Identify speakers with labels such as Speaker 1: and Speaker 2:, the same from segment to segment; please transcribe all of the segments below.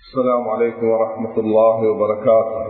Speaker 1: السلام عليكم ورحمة الله وبركاته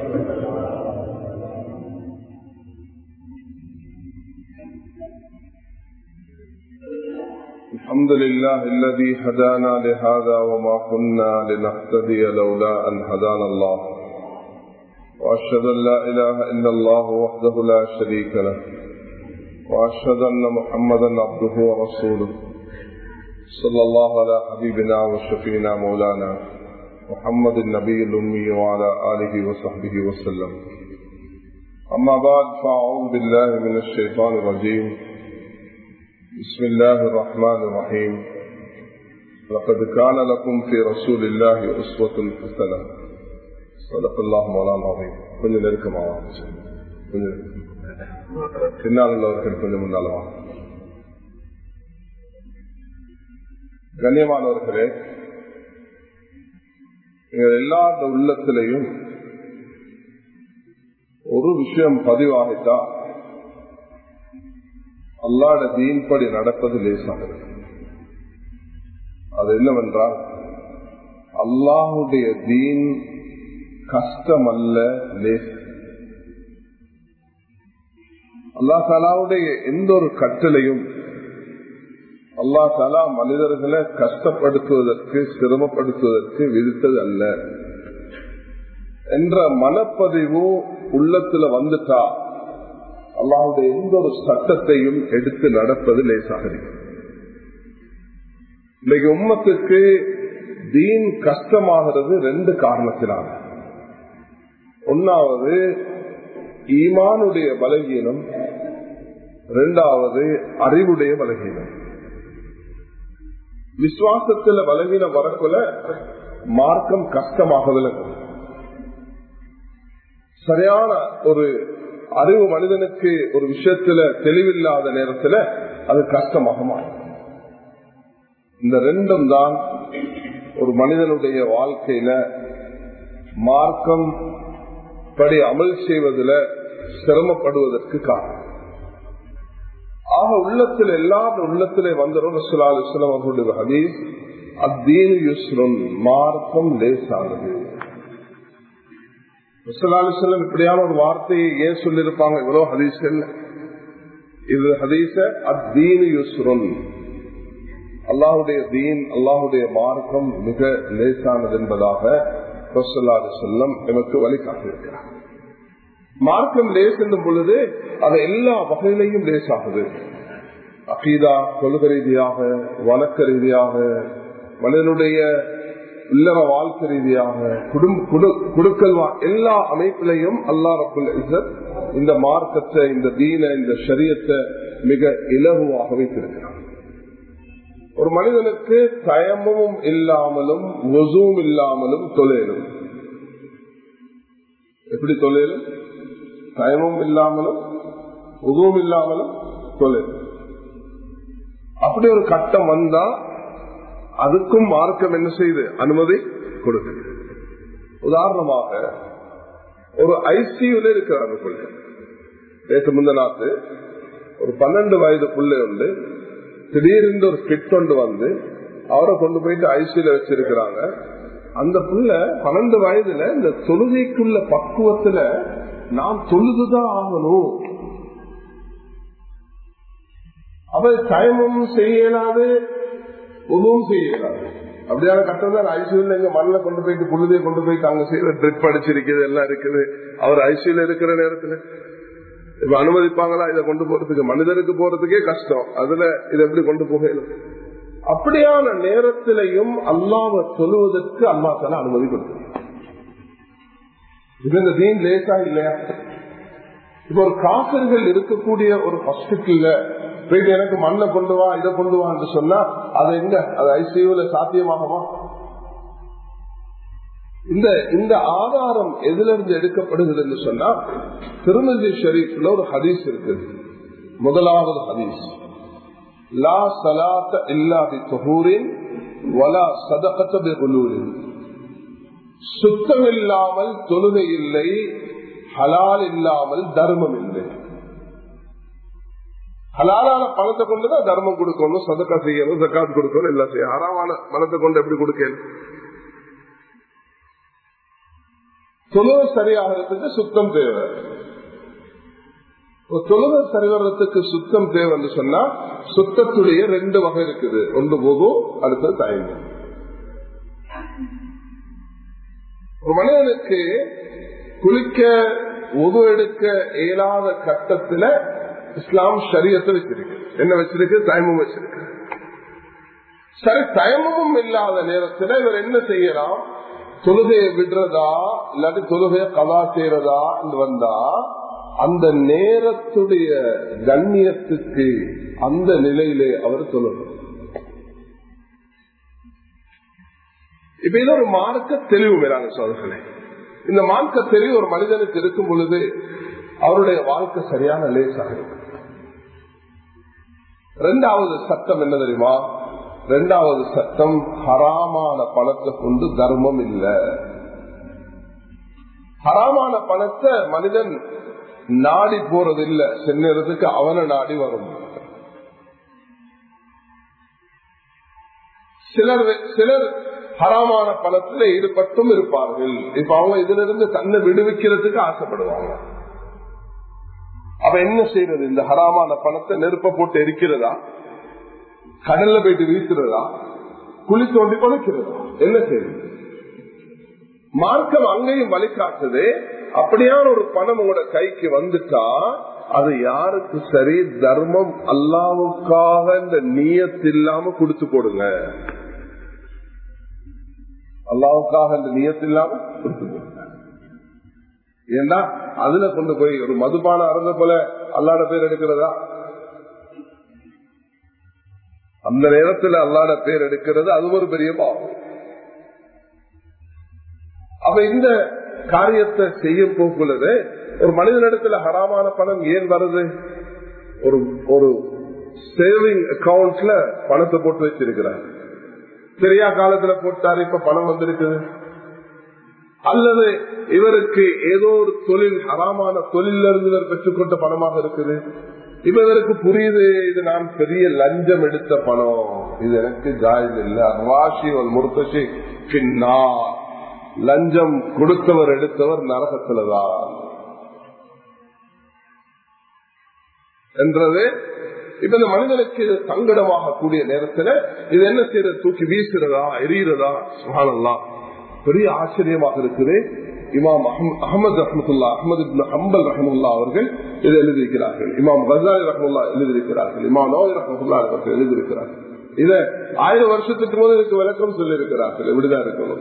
Speaker 1: الحمد لله الذي هدانا لهذا وما كنا لنهتدي لولا أن هدانا الله وأشهد أن لا إله إلا الله وحده لا شريك له وأشهد أن محمدا عبده ورسوله صلى الله على حبيبنا وشفينا مولانا محمد النبي الأمي وعلى آله وصحبه وسلم أما بعد فأعوذ بالله من الشيطان الرجيم بسم الله الرحمن الرحيم لقد كان لكم في رسول الله أسوة حسنة صدق الله مولانا العظيم கொஞ்சம் நெருக்கமாக கொஞ்சம் பின்னால் உள்ளவர்கள் கொஞ்சம் முன்னாலவா கண்ணியமானவர்களே எங்கள் எல்லா உள்ளத்திலையும் ஒரு விஷயம் பதிவாகிட்டா அல்லாட தீன்படி நடப்பது லேசாகிறது அது என்னவென்றால் அல்லாஹுடைய தீன் கஷ்டம் அல்ல லேஸ் அல்லா தாலாவுடைய எந்த ஒரு கட்டளையும் அல்லா தாலா மனிதர்களை கஷ்டப்படுத்துவதற்கு சிரமப்படுத்துவதற்கு விதித்தது அல்ல என்ற மனப்பதிவு உள்ளத்துல வந்துட்டா அல்லாவுடைய எந்த ஒரு சட்டத்தையும் எடுத்து நடப்பது லேசாக இன்னைக்கு உம்மத்துக்கு தீன் கஷ்டமாகிறது ரெண்டு காரணத்தினால ஒன்னாவது ஈமானுடைய பலகீனம் இரண்டாவது அறிவுடைய பலகீனம் விசுவாசத்துல பலகீனம் வரக்குள்ள மார்க்கம் கஷ்டமாக விளக்கும் சரியான ஒரு அறிவு மனிதனுக்கு ஒரு விஷயத்துல தெளிவில்லாத நேரத்துல அது கஷ்டமாக மாறும் இந்த ரெண்டும் தான் ஒரு மனிதனுடைய வாழ்க்கையில மார்க்கம் படி அமல் செய்வதில் சிரமப்படுவதற்கு காரணம் ஆக உள்ளத்தில் எல்லா உள்ளத்திலே வந்துடும் ரசுலாலுஸ்லாம் அவர்களுடைய ஹதீஸ் அத்தீன் யுஸ்ரம் மார்க்கம் லேசானது ரசுலாலுஸ்லம் இப்படியான ஒரு வார்த்தையை ஏன் சொல்லியிருப்பாங்க இவ்வளவு ஹதீஸ்கள் இது ஹதீச அத்தீன் யுஸ்ரம் அல்லாஹுடைய தீன் அல்லாஹுடைய மார்க்கம் மிக லேசானது என்பதாக ரசுல்லாது செல்லம் எமக்கு வழிகாட்டியிருக்கிறார் மார்க்கம் லேஸ் என்னும் பொழுது அது எல்லா வகையிலையும் லேசாகுது அகீதா கொள்கை ரீதியாக வழக்க ரீதியாக மனிதனுடைய இல்லற வாழ்க்கை ரீதியாக குடுக்கல் எல்லா அமைப்பிலையும் அல்லா ரபுல் இசத் இந்த மார்க்கத்தை இந்த தீன இந்த சரியத்தை மிக இலகுவாக வைத்திருக்கிறார் ஒரு மனிதனுக்கு தயமும் இல்லாமலும் ஒசுவும் இல்லாமலும் தொழிலும் எப்படி தொழிலும் தயமும் இல்லாமலும் உதவும் இல்லாமலும் தொழில் அப்படி ஒரு கட்டம் வந்தா அதுக்கும் மார்க்கம் என்ன செய்து அனுமதி கொடுக்கு உதாரணமாக ஒரு ஐசியூல இருக்கிறாங்க பிள்ளை நேற்று முந்தநாத்து ஒரு பன்னெண்டு வயது பிள்ளை உண்டு திடீர்னு ஒரு கிட் கொண்டு வந்து அவரை கொண்டு போயிட்டு ஐசியூல வச்சிருக்கிறாங்க அந்த புள்ள பன்னெண்டு வயதுல இந்த தொழுகைக்குள்ள பக்குவத்துல நாம் தொழுதுதான் ஆகணும் அவர் தயமும் செய்யலாது உதவும் செய்யலாது அப்படியான கட்டம் தான் ஐசியூல எங்க மண்ணில் கொண்டு போயிட்டு புழுதையை கொண்டு போயிட்டு அங்க செய்யற ட்ரிப் அடிச்சிருக்குது எல்லாம் இருக்குது அவர் ஐசியூல இருக்கிற நேரத்துல இப்ப அனுமதிப்பாங்களா இதை கொண்டு போறதுக்கு மனிதனுக்கு போறதுக்கே கஷ்டம் அதுல இதை எப்படி கொண்டு போகணும் அப்படியான நேரத்திலையும் அல்லாவை சொல்லுவதற்கு அல்லா தலா அனுமதி கொடுத்து இது இந்த தீன் லேசா இல்லையா இப்ப ஒரு காசர்கள் இருக்கக்கூடிய ஒரு ஹாஸ்பிட்டல்ல போயிட்டு எனக்கு மண்ணை கொண்டு வா இதை கொண்டு வா என்று சொன்னா அது எங்க அது ஐசியூல சாத்தியமாகவா இந்த இந்த ஆதாரம் எதுல இருந்து எடுக்கப்படுகிறது என்று சொன்னா திருமதி ஷரீஃப்ல ஒரு ஹதீஸ் இருக்குது முதலாவது ஹதீஸ் லா சலாத்த இல்லா பி தொகூரின் வலா சதகத்த பி குலூரின் சுத்தம் இல்லாமல் தொழுகை இல்லை ஹலால் இல்லாமல் தர்மம் இல்லை ஹலாலான பணத்தை கொண்டுதான் தர்மம் கொடுக்கணும் சதக்கா செய்யணும் ஜக்காத் கொடுக்கணும் எல்லாம் செய்யணும் ஹராமான பணத்தை கொண்டு எப்படி கொடுக்கணும் தொழுகை சரியாகிறதுக்கு சுத்தம் தேவை தொழுகை சரிவரத்துக்கு சுத்தம் தேவைன்னு சொன்னா சுத்தத்துடைய ரெண்டு வகை இருக்குது ஒன்று போகு அடுத்தது தயங்கும் ஒரு மனிதனுக்கு குளிக்க உது எடுக்க இயலாத கட்டத்துல இஸ்லாம் சரியத்தை வச்சிருக்கு என்ன வச்சிருக்கு தயமும் வச்சிருக்கு சரி தயமும் இல்லாத நேரத்தில் இவர் என்ன செய்யலாம் தொழுகையை விடுறதா இல்லாட்டி தொழுகையை கதா செய்யறதா வந்தா அந்த நேரத்துடைய கண்ணியத்துக்கு அந்த நிலையிலே அவர் சொல்லணும் இப்ப இது ஒரு மார்க்க தெளிவு மேலான சோதர்களே இந்த மார்க்க தெளிவு ஒரு மனிதனுக்கு இருக்கும் பொழுது அவருடைய வாழ்க்கை சரியான லேசாக இருக்கும் ரெண்டாவது சட்டம் என்ன தெரியுமா ரெண்டாவது சட்டம் ஹராமான பணத்தை கொண்டு தர்மம் இல்லை ஹராமான பணத்தை மனிதன் நாடி போறது இல்ல சென்னதுக்கு அவனை நாடி வரும் சிலர் சிலர் ஹராமான பணத்துல ஈடுபட்டும் இருப்பார்கள் இப்ப அவங்க இதுல இருந்து தன்னை விடுவிக்கிறதுக்கு ஆசைப்படுவாங்க அவ என்ன செய்யறது இந்த ஹராமான பணத்தை நெருப்ப போட்டு எரிக்கிறதா கடல்ல போயிட்டு வீசுறதா குழி தோண்டி கொடுக்கிறதா என்ன செய்யுது மார்க்கம் அங்கேயும் வழிகாட்டுது அப்படியான ஒரு பணம் உங்களோட கைக்கு வந்துட்டா அது யாருக்கு சரி தர்மம் அல்லாவுக்காக இந்த நீயத்து இல்லாம கொடுத்து போடுங்க அல்லாவுக்காக இந்த நீயத்து இல்லாம கொடுத்து போடுங்க ஏன்னா அதுல கொண்டு போய் ஒரு மதுபான அறந்த போல அல்லாட பேர் எடுக்கிறதா அந்த நேரத்தில் அல்லாட பேர் எடுக்கிறது அது ஒரு பெரிய பாவம் அப்ப இந்த காரியத்தை செய்யும் போக்குள்ளது ஒரு மனிதனிடத்துல ஹராமான பணம் ஏன் வருது ஒரு ஒரு சேவிங் அக்கௌண்ட்ல பணத்தை போட்டு வச்சிருக்கிறார் சரியா காலத்துல போட்டாரு இப்ப பணம் வந்திருக்குது அல்லது இவருக்கு ஏதோ ஒரு தொழில் ஹராமான தொழில இருந்து இவர் பெற்றுக்கொண்ட பணமாக இருக்குது இப்ப இவருக்கு புரியுது இது நான் பெரிய லஞ்சம் எடுத்த பணம் இது எனக்கு ஜாயிது இல்ல அர்வாஷி ஒரு முருத்தசி பின்னா லஞ்சம் கொடுத்தவர் எடுத்தவர் நரகத்துலதான் என்றது இப்ப இந்த மனிதனுக்கு சங்கடமாக கூடிய நேரத்துல இது என்ன செய்யறது தூக்கி வீசுறதா எரியறதா சுகானல்லாம் பெரிய ஆச்சரியமாக இருக்குது இமாம் அஹமது ரஹமத்துல்லா அஹமது அம்பல் ரஹமுல்லா அவர்கள் இதை எழுதியிருக்கிறார்கள் இமாம் கசாலி ரஹமுல்லா எழுதியிருக்கிறார்கள் இமாம் நோய் ரஹமுல்லா அவர்கள் எழுதியிருக்கிறார்கள் இத ஆயிரம் வருஷத்துக்கு போது இதுக்கு விளக்கம் சொல்லி இருக்கிறார்கள் இப்படிதான் இருக்கணும்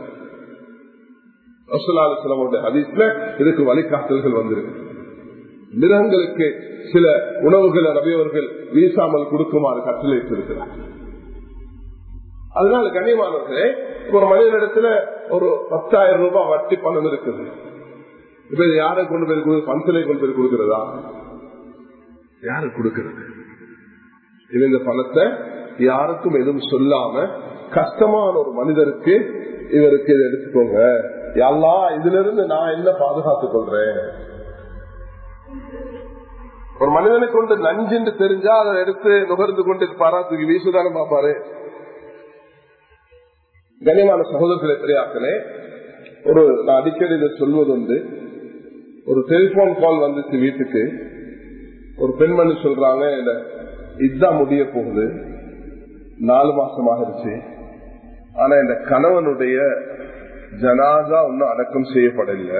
Speaker 1: ஹதீஸ்ல இதுக்கு வழிகாட்டல்கள் வந்திருக்கு மிருகங்களுக்கு சில உணவுகளை ரவியவர்கள் வீசாமல் கொடுக்குமாறு கட்டளையிட்டிருக்கிறார் அதனால கண்ணியமானவர்களே ஒரு மனிதனிடத்துல ஒரு பத்தாயிரம் ரூபாய் வட்டி பணம் இருக்குது இப்ப இது யாரை கொண்டு போய் பன்சிலை கொண்டு போய் கொடுக்கிறதா யாரு கொடுக்கிறது இது இந்த பணத்தை யாருக்கும் எதுவும் சொல்லாம கஷ்டமான ஒரு மனிதருக்கு இவருக்கு இதை எடுத்துக்கோங்க எல்லா இதுல இருந்து நான் என்ன பாதுகாத்துக் கொள்றேன் ஒரு மனிதனை கொண்டு நஞ்சுன்னு தெரிஞ்சா அதை எடுத்து நுகர்ந்து கொண்டு பாராத்துக்கு வீசுதானே பாப்பாரு கனிமான சகோதரர்களை பெரியாக்களே ஒரு நான் அடிக்கடி இதை சொல்வது உண்டு ஒரு டெலிபோன் கால் வந்துச்சு வீட்டுக்கு ஒரு பெண்மணி சொல்றாங்க இல்ல இதுதான் முடிய போகுது நாலு மாசம் ஆகிருச்சு ஆனா இந்த கணவனுடைய ஜனாதா ஒன்னும் அடக்கம் செய்யப்படல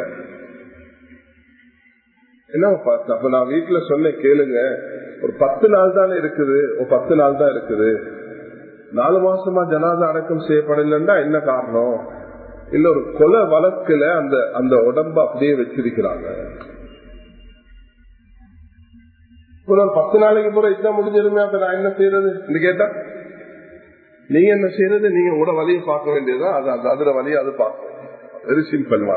Speaker 1: என்ன அப்ப நான் வீட்டுல சொன்ன கேளுங்க ஒரு பத்து நாள் தானே இருக்குது ஒரு பத்து நாள் தான் இருக்குது நாலு மாசமா ஜனாதா அடக்கம் செய்யப்படலன்னா என்ன காரணம் இல்ல ஒரு கொலை வழக்குல அந்த அந்த உடம்ப அப்படியே வச்சிருக்கிறாங்க பத்து நாளைக்கு பூரா இதுதான் முடிஞ்சிருமே அப்ப நான் என்ன செய்யறது கேட்டா நீங்க என்ன செய்யறது நீங்க உட வழியை பார்க்க வேண்டியதுதான் அது அதுல வழியை அது பார்க்க வெரி சிம்பிள்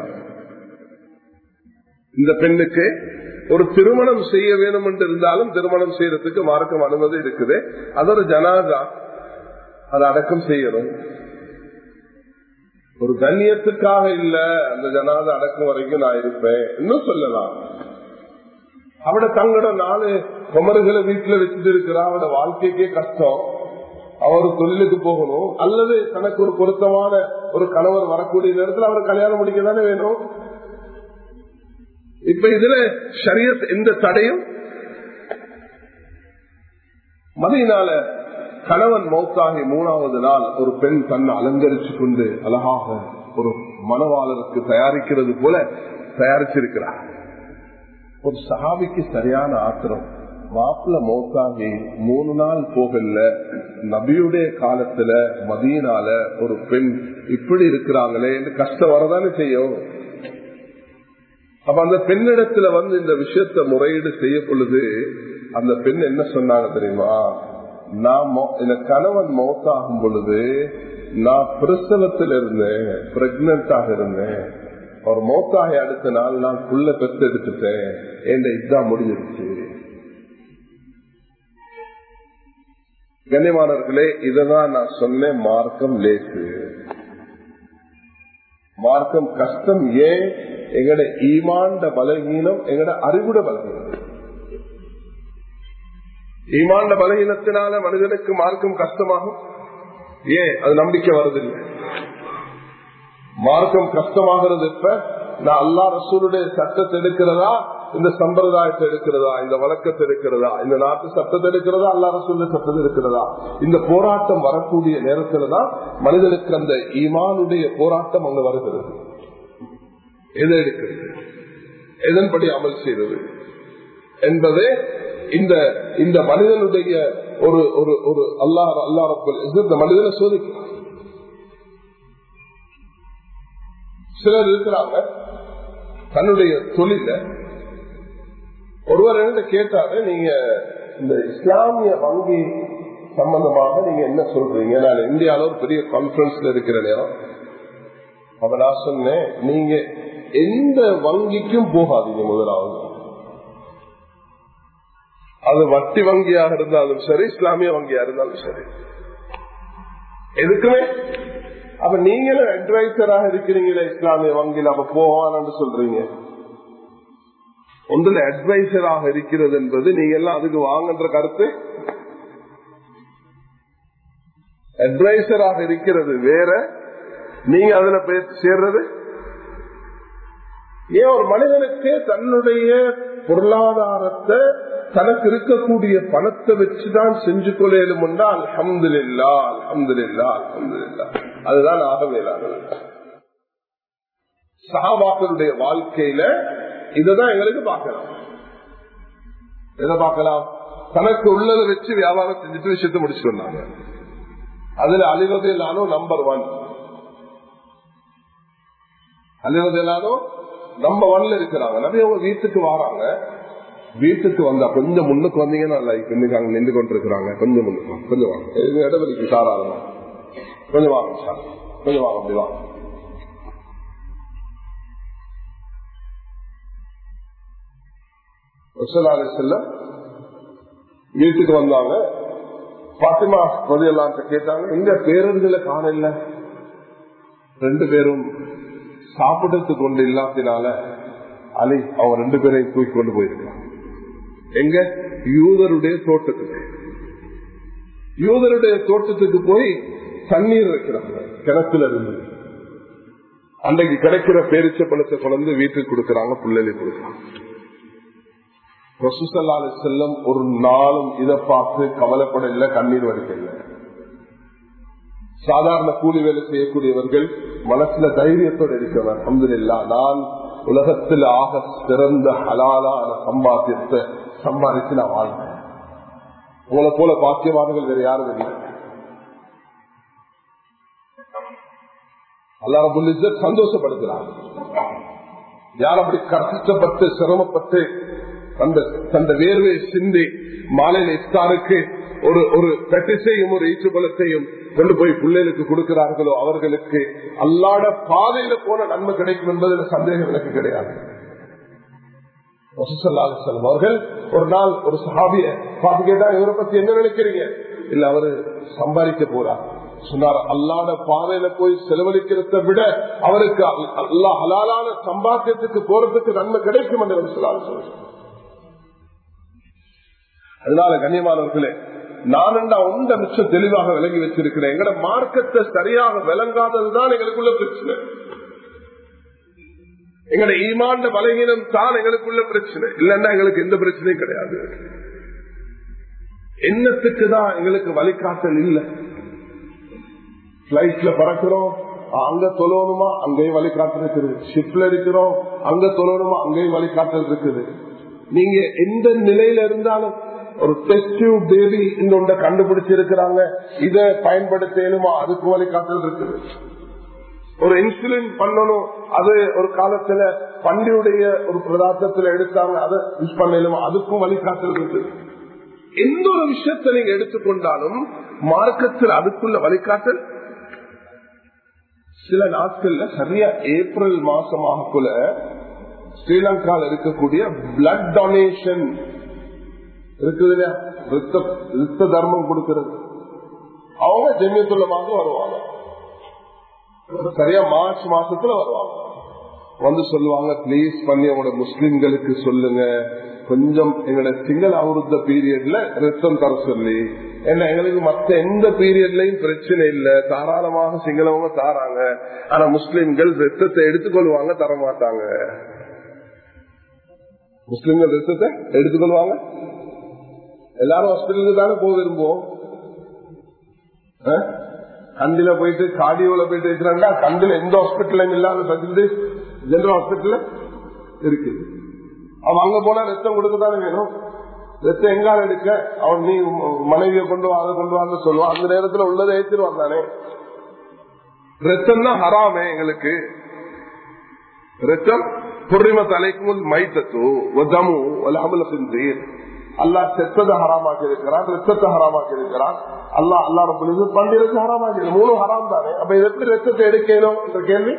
Speaker 1: இந்த பெண்ணுக்கு ஒரு திருமணம் செய்ய வேணும் என்று இருந்தாலும் திருமணம் செய்யறதுக்கு மார்க்கம் அனுமதி இருக்குது அது ஒரு ஜனாதா அதை அடக்கம் செய்யணும் ஒரு கண்ணியத்துக்காக இல்ல அந்த ஜனாத அடக்கம் வரைக்கும் நான் இருப்பேன் இன்னும் சொல்லலாம் அவட தங்களோட நாலு குமருகளை வீட்டுல வச்சுட்டு இருக்கிறா அவட வாழ்க்கைக்கே கஷ்டம் அவர் தொழிலுக்கு போகணும் அல்லது தனக்கு ஒரு பொருத்தமான ஒரு கணவர் வரக்கூடிய நேரத்தில் அவர் கல்யாணம் முடிக்க தானே வேணும் இப்ப இதுல ஷரியத் எந்த தடையும் மதியினால கணவன் மௌத்தாகி மூணாவது நாள் ஒரு பெண் தன்னை அலங்கரிச்சு கொண்டு அழகாக ஒரு மனவாளருக்கு தயாரிக்கிறது போல தயாரிச்சிருக்கிறார் ஒரு சஹாபிக்கு சரியான ஆத்திரம் மாப்பிள்ள மௌத்தாகி மூணு நாள் போகல நபியுடைய காலத்துல மதியனால ஒரு பெண் இப்படி இருக்கிறாங்களே என்று கஷ்டம் வரதானே செய்யும் அப்ப அந்த பெண்ணிடத்துல வந்து இந்த விஷயத்த முறையீடு செய்ய பொழுது அந்த பெண் என்ன சொன்னாங்க தெரியுமா நான் இந்த கணவன் மௌத்தாகும் பொழுது நான் பிரசவத்தில் இருந்தேன் பிரெக்னண்டாக இருந்தேன் அவர் மௌத்தாகி அடுத்த நாள் நான் புள்ள பெற்று எடுத்துட்டேன் என் இதுதான் முடிஞ்சிருச்சு கண்ணியமானவர்களே இததான் நான் சொன்னேன் மார்க்கம் லேசு மார்க்கம் கஷ்டம் ஏன் எங்கட ஈமாண்ட பலகீனம் எங்கட அறிவுட பலகீனம் ஈமாண்ட பலகீனத்தினால மனிதனுக்கு மார்க்கம் கஷ்டமாகும் ஏன் அது நம்பிக்கை வருதில்லை மார்க்கம் கஷ்டமாகிறது இப்ப நான் அல்லா ரசூலுடைய சட்டத்தை எடுக்கிறதா இந்த சம்பிரதாயத்தை எடுக்கிறதா இந்த வழக்கத்தை எடுக்கிறதா இந்த நாட்டு சட்டத்தை எடுக்கிறதா அல்லா ரசூலுடைய சட்டத்தை எடுக்கிறதா இந்த போராட்டம் வரக்கூடிய நேரத்துல தான் மனிதனுக்கு அந்த ஈமானுடைய போராட்டம் அங்க வருகிறது எதை எடுக்கிறது எதன்படி அமல் செய்வது என்பது இந்த இந்த மனிதனுடைய ஒரு ஒரு ஒரு அல்லா அல்லா ரப்பல் இந்த மனிதனை சோதிக்கிறார் சிலர் இருக்கிறாங்க தன்னுடைய தொழில ஒருவர் என்ன கேட்டாரு நீங்க இந்த இஸ்லாமிய வங்கி சம்பந்தமாக நீங்க என்ன சொல்றீங்க நான் இந்தியாவில ஒரு பெரிய கான்பரன்ஸ்ல இருக்கிற நேரம் அப்ப நான் சொன்னேன் நீங்க எந்த வங்கிக்கும் போகாதீங்க முதலாவது அது வட்டி வங்கியாக இருந்தாலும் சரி இஸ்லாமிய வங்கியா இருந்தாலும் சரி எதுக்குமே அப்ப நீங்களும் அட்வைசராக இருக்கிறீங்களே இஸ்லாமிய வங்கியில் அப்ப போவான்னு சொல்றீங்க ஒன்றுல அட்வைசராக இருக்கிறது என்பது நீங்க எல்லாம் அதுக்கு வாங்கன்ற கருத்து அட்வைசராக இருக்கிறது வேற நீங்க அதுல போய் சேர்றது ஏன் ஒரு மனிதனுக்கு தன்னுடைய பொருளாதாரத்தை தனக்கு இருக்கக்கூடிய பணத்தை வச்சுதான் செஞ்சு கொள்ளையிலும் என்றால் அஹமது இல்லா அஹமது இல்லா அஹமது இல்லா அதுதான் ஆக மேலானது சகாபாக்களுடைய வாழ்க்கையில இததான் எங்களுக்கு பார்க்கலாம் எதை பார்க்கலாம் தனக்கு உள்ளதை வச்சு வியாபாரம் செஞ்சுட்டு விஷயத்தை முடிச்சுட்டு வந்தாங்க அதுல அழிவது இல்லாலும் நம்பர் ஒன் அழிவது இல்லாலும் நம்பர் ஒன்ல இருக்கிறாங்க நிறைய அவங்க வீட்டுக்கு வராங்க வீட்டுக்கு வந்தா கொஞ்சம் முன்னுக்கு வந்தீங்கன்னா லைக் இன்னைக்கு அங்க நின்று கொண்டிருக்கிறாங்க கொஞ்சம் முன்னுக்கு வாங்க, கொஞ்சம் வாங்க இது இடவெளிக்கு சாராங்க கொஞ்சம் வாங்க சார் கொஞ்சம் வாங்க அப்படி வாங்க செல்ல வீட்டுக்கு வந்தாங்க பாத்திமா பதியெல்லாம் கேட்டாங்க எங்க பேரர்களை காணல ரெண்டு பேரும் சாப்பிடறதுக்கு கொண்டு இல்லாத்தினால அலை அவங்க ரெண்டு பேரையும் தூக்கி கொண்டு போயிருக்காங்க எங்க யூதருடைய தோட்டத்துக்கு யூதருடைய தோட்டத்துக்கு போய் தண்ணீர் வைக்கிறாங்க கிணத்துல இருந்து அன்றைக்கு கிடைக்கிற பேரிச்ச பழத்தை கொண்டு வீட்டுக்கு கொடுக்கறாங்க பிள்ளைகளுக்கு கொடுக்கறாங்க ரசூசல்லாலு செல்லம் ஒரு நாளும் இதை பார்த்து கவலைப்பட இல்லை கண்ணீர் வடிக்க இல்லை சாதாரண கூலி வேலை செய்யக்கூடியவர்கள் மனசுல தைரியத்தோடு இருக்கிறவர் அஹமதுல்லா நான் உலகத்தில் ஆக சிறந்த ஹலாலான சம்பாத்தியத்தை சம்பாதிச்சு நான் வாழ்ந்தேன் உங்களை போல பாக்கியவான்கள் வேற யாரும் இல்லை அல்லாரபுல் சந்தோஷப்படுத்துறாங்க யார் அப்படி கஷ்டப்பட்டு சிரமப்பட்டு அந்த தந்த வேர்வை சிந்தி மாலையில இஃப்தாருக்கு ஒரு ஒரு பெட்டிசையும் ஒரு ஈச்சுபலத்தையும் கொண்டு போய் பிள்ளைகளுக்கு கொடுக்கிறார்களோ அவர்களுக்கு அல்லாட பாதையில போன நன்மை கிடைக்கும் என்பதில் சந்தேகம் எனக்கு கிடையாது அவர்கள் ஒரு நாள் ஒரு சஹாபிய பார்த்து கேட்டா இவரை பத்தி என்ன நினைக்கிறீங்க இல்ல அவரு சம்பாதிக்க போறார் சொன்னார் அல்லாட பாதையில போய் செலவழிக்கிறத விட அவருக்கு அல்லா ஹலாலான சம்பாத்தியத்துக்கு போறதுக்கு நன்மை கிடைக்கும் என்று சொல்லாரு அதனால கண்ணியமானவர்களே நான் ஒன்ற மிச்சம் தெளிவாக விளங்கி வச்சிருக்கிறேன் எங்கட மார்க்கத்தை சரியாக விளங்காததுதான் எங்களுக்குள்ள பிரச்சனை எங்களோட ஈமாண்ட பலகீனம் தான் எங்களுக்குள்ள பிரச்சனை இல்லைன்னா எங்களுக்கு எந்த பிரச்சனையும் கிடையாது என்னத்துக்கு தான் எங்களுக்கு வழிகாட்டல் இல்லை பிளைட்ல பறக்கிறோம் அங்க தொழணுமா அங்கேயும் வழிகாட்டல் இருக்குது ஷிப்ல இருக்கிறோம் அங்க தொழணுமா அங்கேயும் வழிகாட்டல் இருக்குது நீங்க எந்த நிலையில இருந்தாலும் ஒரு டெஸ்ட் பேபி இந்த ஒன்றை கண்டுபிடிச்சிருக்கிறாங்க இதை பயன்படுத்தணுமா அதுக்கு வழிகாட்டல் இருக்குது ஒரு இன்சுலின் பண்ணணும் அது ஒரு காலத்துல பண்டியுடைய ஒரு பிரதாசத்துல எடுத்தாங்க அதை யூஸ் பண்ணணுமா அதுக்கும் வழிகாட்டல் இருக்குது எந்த ஒரு விஷயத்தை நீங்க எடுத்துக்கொண்டாலும் மார்க்கத்தில் அதுக்குள்ள வழிகாட்டல் சில நாட்கள்ல சரியா ஏப்ரல் மாசமாகக்குள்ள ஸ்ரீலங்கால இருக்கக்கூடிய பிளட் டொனேஷன் இருக்குது இல்லையா ரத்த ரத்த தர்மம் கொடுக்கிறது அவங்க ஜெமியத்துள்ளமாக வருவாங்க சரியா மார்ச் மாசத்துல வருவாங்க வந்து சொல்லுவாங்க பிளீஸ் பண்ணி அவங்களோட முஸ்லிம்களுக்கு சொல்லுங்க கொஞ்சம் எங்களோட சிங்கள அவருத்த பீரியட்ல ரத்தம் தர சொல்லி ஏன்னா எங்களுக்கு மத்த எந்த பீரியட்லயும் பிரச்சனை இல்ல தாராளமாக சிங்களவங்க தாராங்க ஆனா முஸ்லிம்கள் ரத்தத்தை எடுத்துக்கொள்வாங்க தர மாட்டாங்க முஸ்லிம்கள் ரத்தத்தை எடுத்துக்கொள்வாங்க எல்லாரும் ஹாஸ்பிட்டலுக்கு தானே போக விரும்புவோம் கண்டில போயிட்டு காடியோல போயிட்டு இருக்கிறாங்க கண்டில எந்த ஹாஸ்பிட்டலும் இல்லாத ஃபெசிலிட்டி ஜெனரல் ஹாஸ்பிட்டல் இருக்குது அவன் அங்க போனா ரத்தம் கொடுக்கத்தானே வேணும் ரத்தம் எங்கால எடுக்க அவன் நீ மனைவியை கொண்டு வா அதை கொண்டு வான்னு சொல்லுவான் அந்த நேரத்துல உள்ளதை ஏற்றிடுவான் தானே ரத்தம் தான் ஹராமே எங்களுக்கு ரத்தம் புரிம தலைக்கும் மைத்தத்து ஒதமு அமல சிந்தீர் அல்லா செத்ததை ஹராமாக்கி இருக்கிறான் ரத்தத்தை ஹராமாக்கி இருக்கிறான் அல்லா அல்லா ரபுல் பண்டிகைக்கு ஹராமாக்கி மூணு ஹராம் தானே அப்ப எப்படி ரத்தத்தை எடுக்கணும் என்ற கேள்வி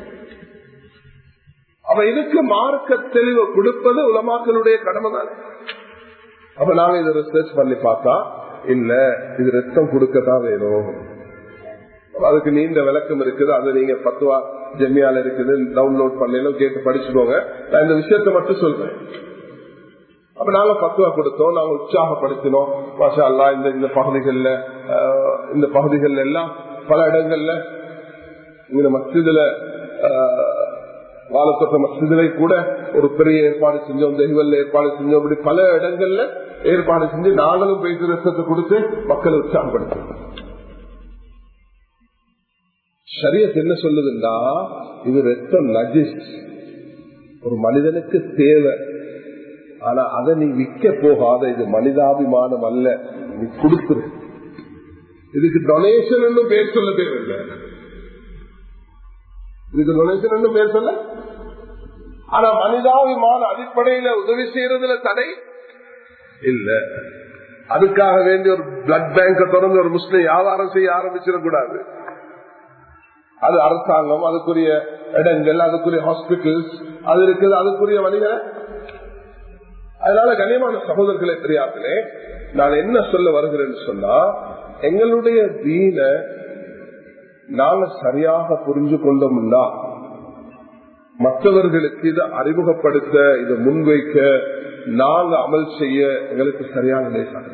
Speaker 1: அப்ப இதுக்கு மார்க்க தெளிவு கொடுப்பது உலமாக்களுடைய கடமை தானே அப்ப நாங்க இதை ரிசர்ச் பண்ணி பார்த்தா இல்ல இது ரத்தம் கொடுக்கத்தான் வேணும் அதுக்கு நீண்ட விளக்கம் இருக்குது அது நீங்க பத்துவா ஜெம்மியால இருக்குது டவுன்லோட் பண்ணலாம் கேட்டு படிச்சுக்கோங்க நான் இந்த விஷயத்த மட்டும் சொல்றேன் அப்ப நாங்க பத்துவா கொடுத்தோம் நாங்க உற்சாகப்படுத்தினோம் மாஷா அல்லா இந்த இந்த பகுதிகள்ல இந்த பகுதிகள்ல எல்லாம் பல இடங்கள்ல இந்த மஸ்ஜிதுல வாழத்தொட்ட மசிதிலை கூட ஒரு பெரிய ஏற்பாடு செஞ்சோம் தெய்வல்ல ஏற்பாடு செஞ்சோம் இப்படி பல இடங்கள்ல ஏற்பாடு செஞ்சு நாங்களும் போயிட்டு ரசத்தை கொடுத்து மக்களை உற்சாகப்படுத்தோம் சரியத் என்ன சொல்லுதுன்னா இது ரத்தம் நஜிஸ் ஒரு மனிதனுக்கு தேவை ஆனா அதை நீ விற்க போகாத இது மனிதாபிமானம் அல்ல நீ கொடுத்துரு இதுக்கு டொனேஷன் பேர் சொல்ல தேவையில்லை இதுக்கு டொனேஷன் பேர் சொல்ல ஆனா மனிதாபிமான அடிப்படையில உதவி செய்யறதுல தடை இல்ல அதுக்காக வேண்டி ஒரு பிளட் பேங்க தொடர்ந்து ஒரு முஸ்லிம் வியாபாரம் செய்ய ஆரம்பிச்சிடக்கூடாது அது அரசாங்கம் அதுக்குரிய இடங்கள் அதுக்குரிய ஹாஸ்பிட்டல்ஸ் அது இருக்குது அதுக்குரிய வழிகளை அதனால கண்ணியமான சகோதரர்களை தெரியாமலே நான் என்ன சொல்ல வருகிறேன்னு சொன்னா எங்களுடைய தீன நாங்க சரியாக புரிஞ்சு கொண்டோம்னா மற்றவர்களுக்கு இதை அறிமுகப்படுத்த இதை முன்வைக்க நாங்க அமல் செய்ய எங்களுக்கு சரியான லேசாக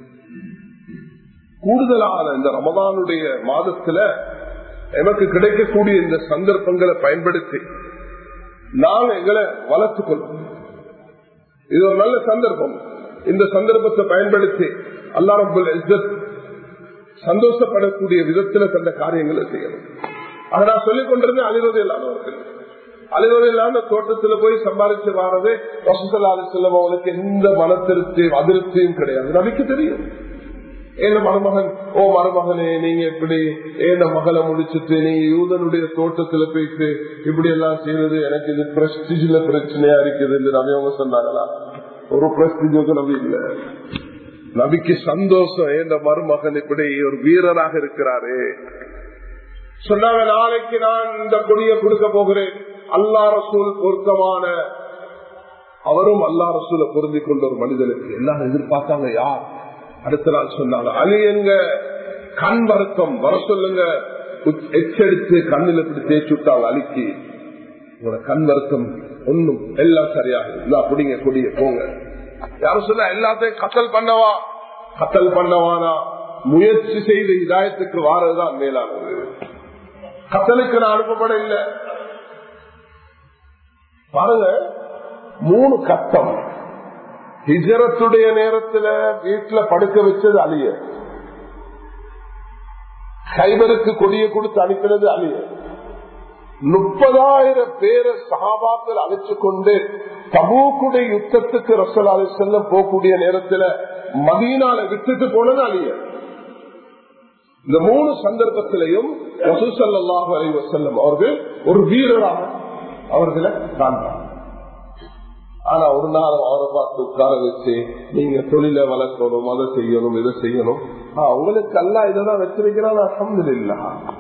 Speaker 1: கூடுதலான இந்த ரமதானுடைய மாதத்துல எனக்கு கிடைக்கக்கூடிய இந்த சந்தர்ப்பங்களை பயன்படுத்தி நாங்க எங்களை வளர்த்துக் கொள்வோம் இது ஒரு நல்ல சந்தர்ப்பம் இந்த சந்தர்ப்பத்தை பயன்படுத்தி அல்லா ரபுல் இஸ்ஸத் சந்தோஷப்படக்கூடிய விதத்துல தந்த காரியங்களை செய்யணும் அதை நான் சொல்லிக் கொண்டிருந்தேன் அழிவது இல்லாதவர்கள் அழிவது இல்லாத தோட்டத்துல போய் சம்பாதிச்சு வாரது வசந்தலாது செல்லும் அவங்களுக்கு எந்த மன திருப்தியும் அதிருப்தியும் கிடையாது நபிக்கு தெரியும் ஏன மருமகன் ஓ மருமகனே நீங்க இப்படி ஏன மகளை முடிச்சுட்டு நீங்க யூதனுடைய தோட்டத்துல போயிட்டு இப்படி எல்லாம் செய்யறது எனக்கு இது பிரஸ்டிஜ்ல பிரச்சனையா இருக்குது நபி அவங்க சொன்னாங்களா ஒரு பிரஸ்டிஜுக்கு நபி இல்ல நபிக்கு சந்தோஷம் ஏந்த மருமகன் இப்படி ஒரு வீரராக இருக்கிறாரு சொன்னாங்க நாளைக்கு நான் இந்த கொடியை கொடுக்க போகிறேன் அல்லா ரசூல் பொருத்தமான அவரும் அல்லா ரசூலை பொருந்தி கொண்ட ஒரு மனிதனுக்கு எல்லாரும் எதிர்பார்த்தாங்க யார் அடுத்த நாள் சொன்னாங்க அலி எங்க கண் வருத்தம் வர சொல்லுங்க எச்சரித்து கண்ணில் இப்படி தேய்ச்சி விட்டாங்க அலிக்கு உங்களோட கண் வருத்தம் ஒண்ணும் எல்லாம் சரியாக குடிங்க கொடிய போங்க யாரும் சொல்ல எல்லாத்தையும் கத்தல் பண்ணவா கத்தல் பண்ணவானா முயற்சி செய்து இதாயத்துக்கு வாரதுதான் மேலானது கத்தலுக்கு நான் அனுப்பப்பட இல்லை
Speaker 2: பாருங்க மூணு கட்டம் ஹிஜரத்துடைய நேரத்துல வீட்டுல படுக்க வச்சது அழிய கைபருக்கு கொடியை கொடுத்து அனுப்பினது அழிய முப்பதாயிரம் பேரை சகாபாக்கள் அழைச்சு கொண்டு தபூக்குடைய யுத்தத்துக்கு ரசல் அலி செல்லம் போகக்கூடிய நேரத்துல மதீனால விட்டுட்டு போனது அழிய இந்த மூணு சந்தர்ப்பத்திலையும் ரசூசல்லாஹு அலி வசல்லம் அவர்கள் ஒரு வீரராக அவர்களை காண்பார் ஆனா ஒரு நாள் அவரை பார்த்து உட்கார வச்சு நீங்க தொழில வளர்க்கணும் அதை செய்யணும் இதை செய்யணும் உங்களுக்கு அல்ல இதெல்லாம் வச்சிருக்கிறான் அசம்பது இல்ல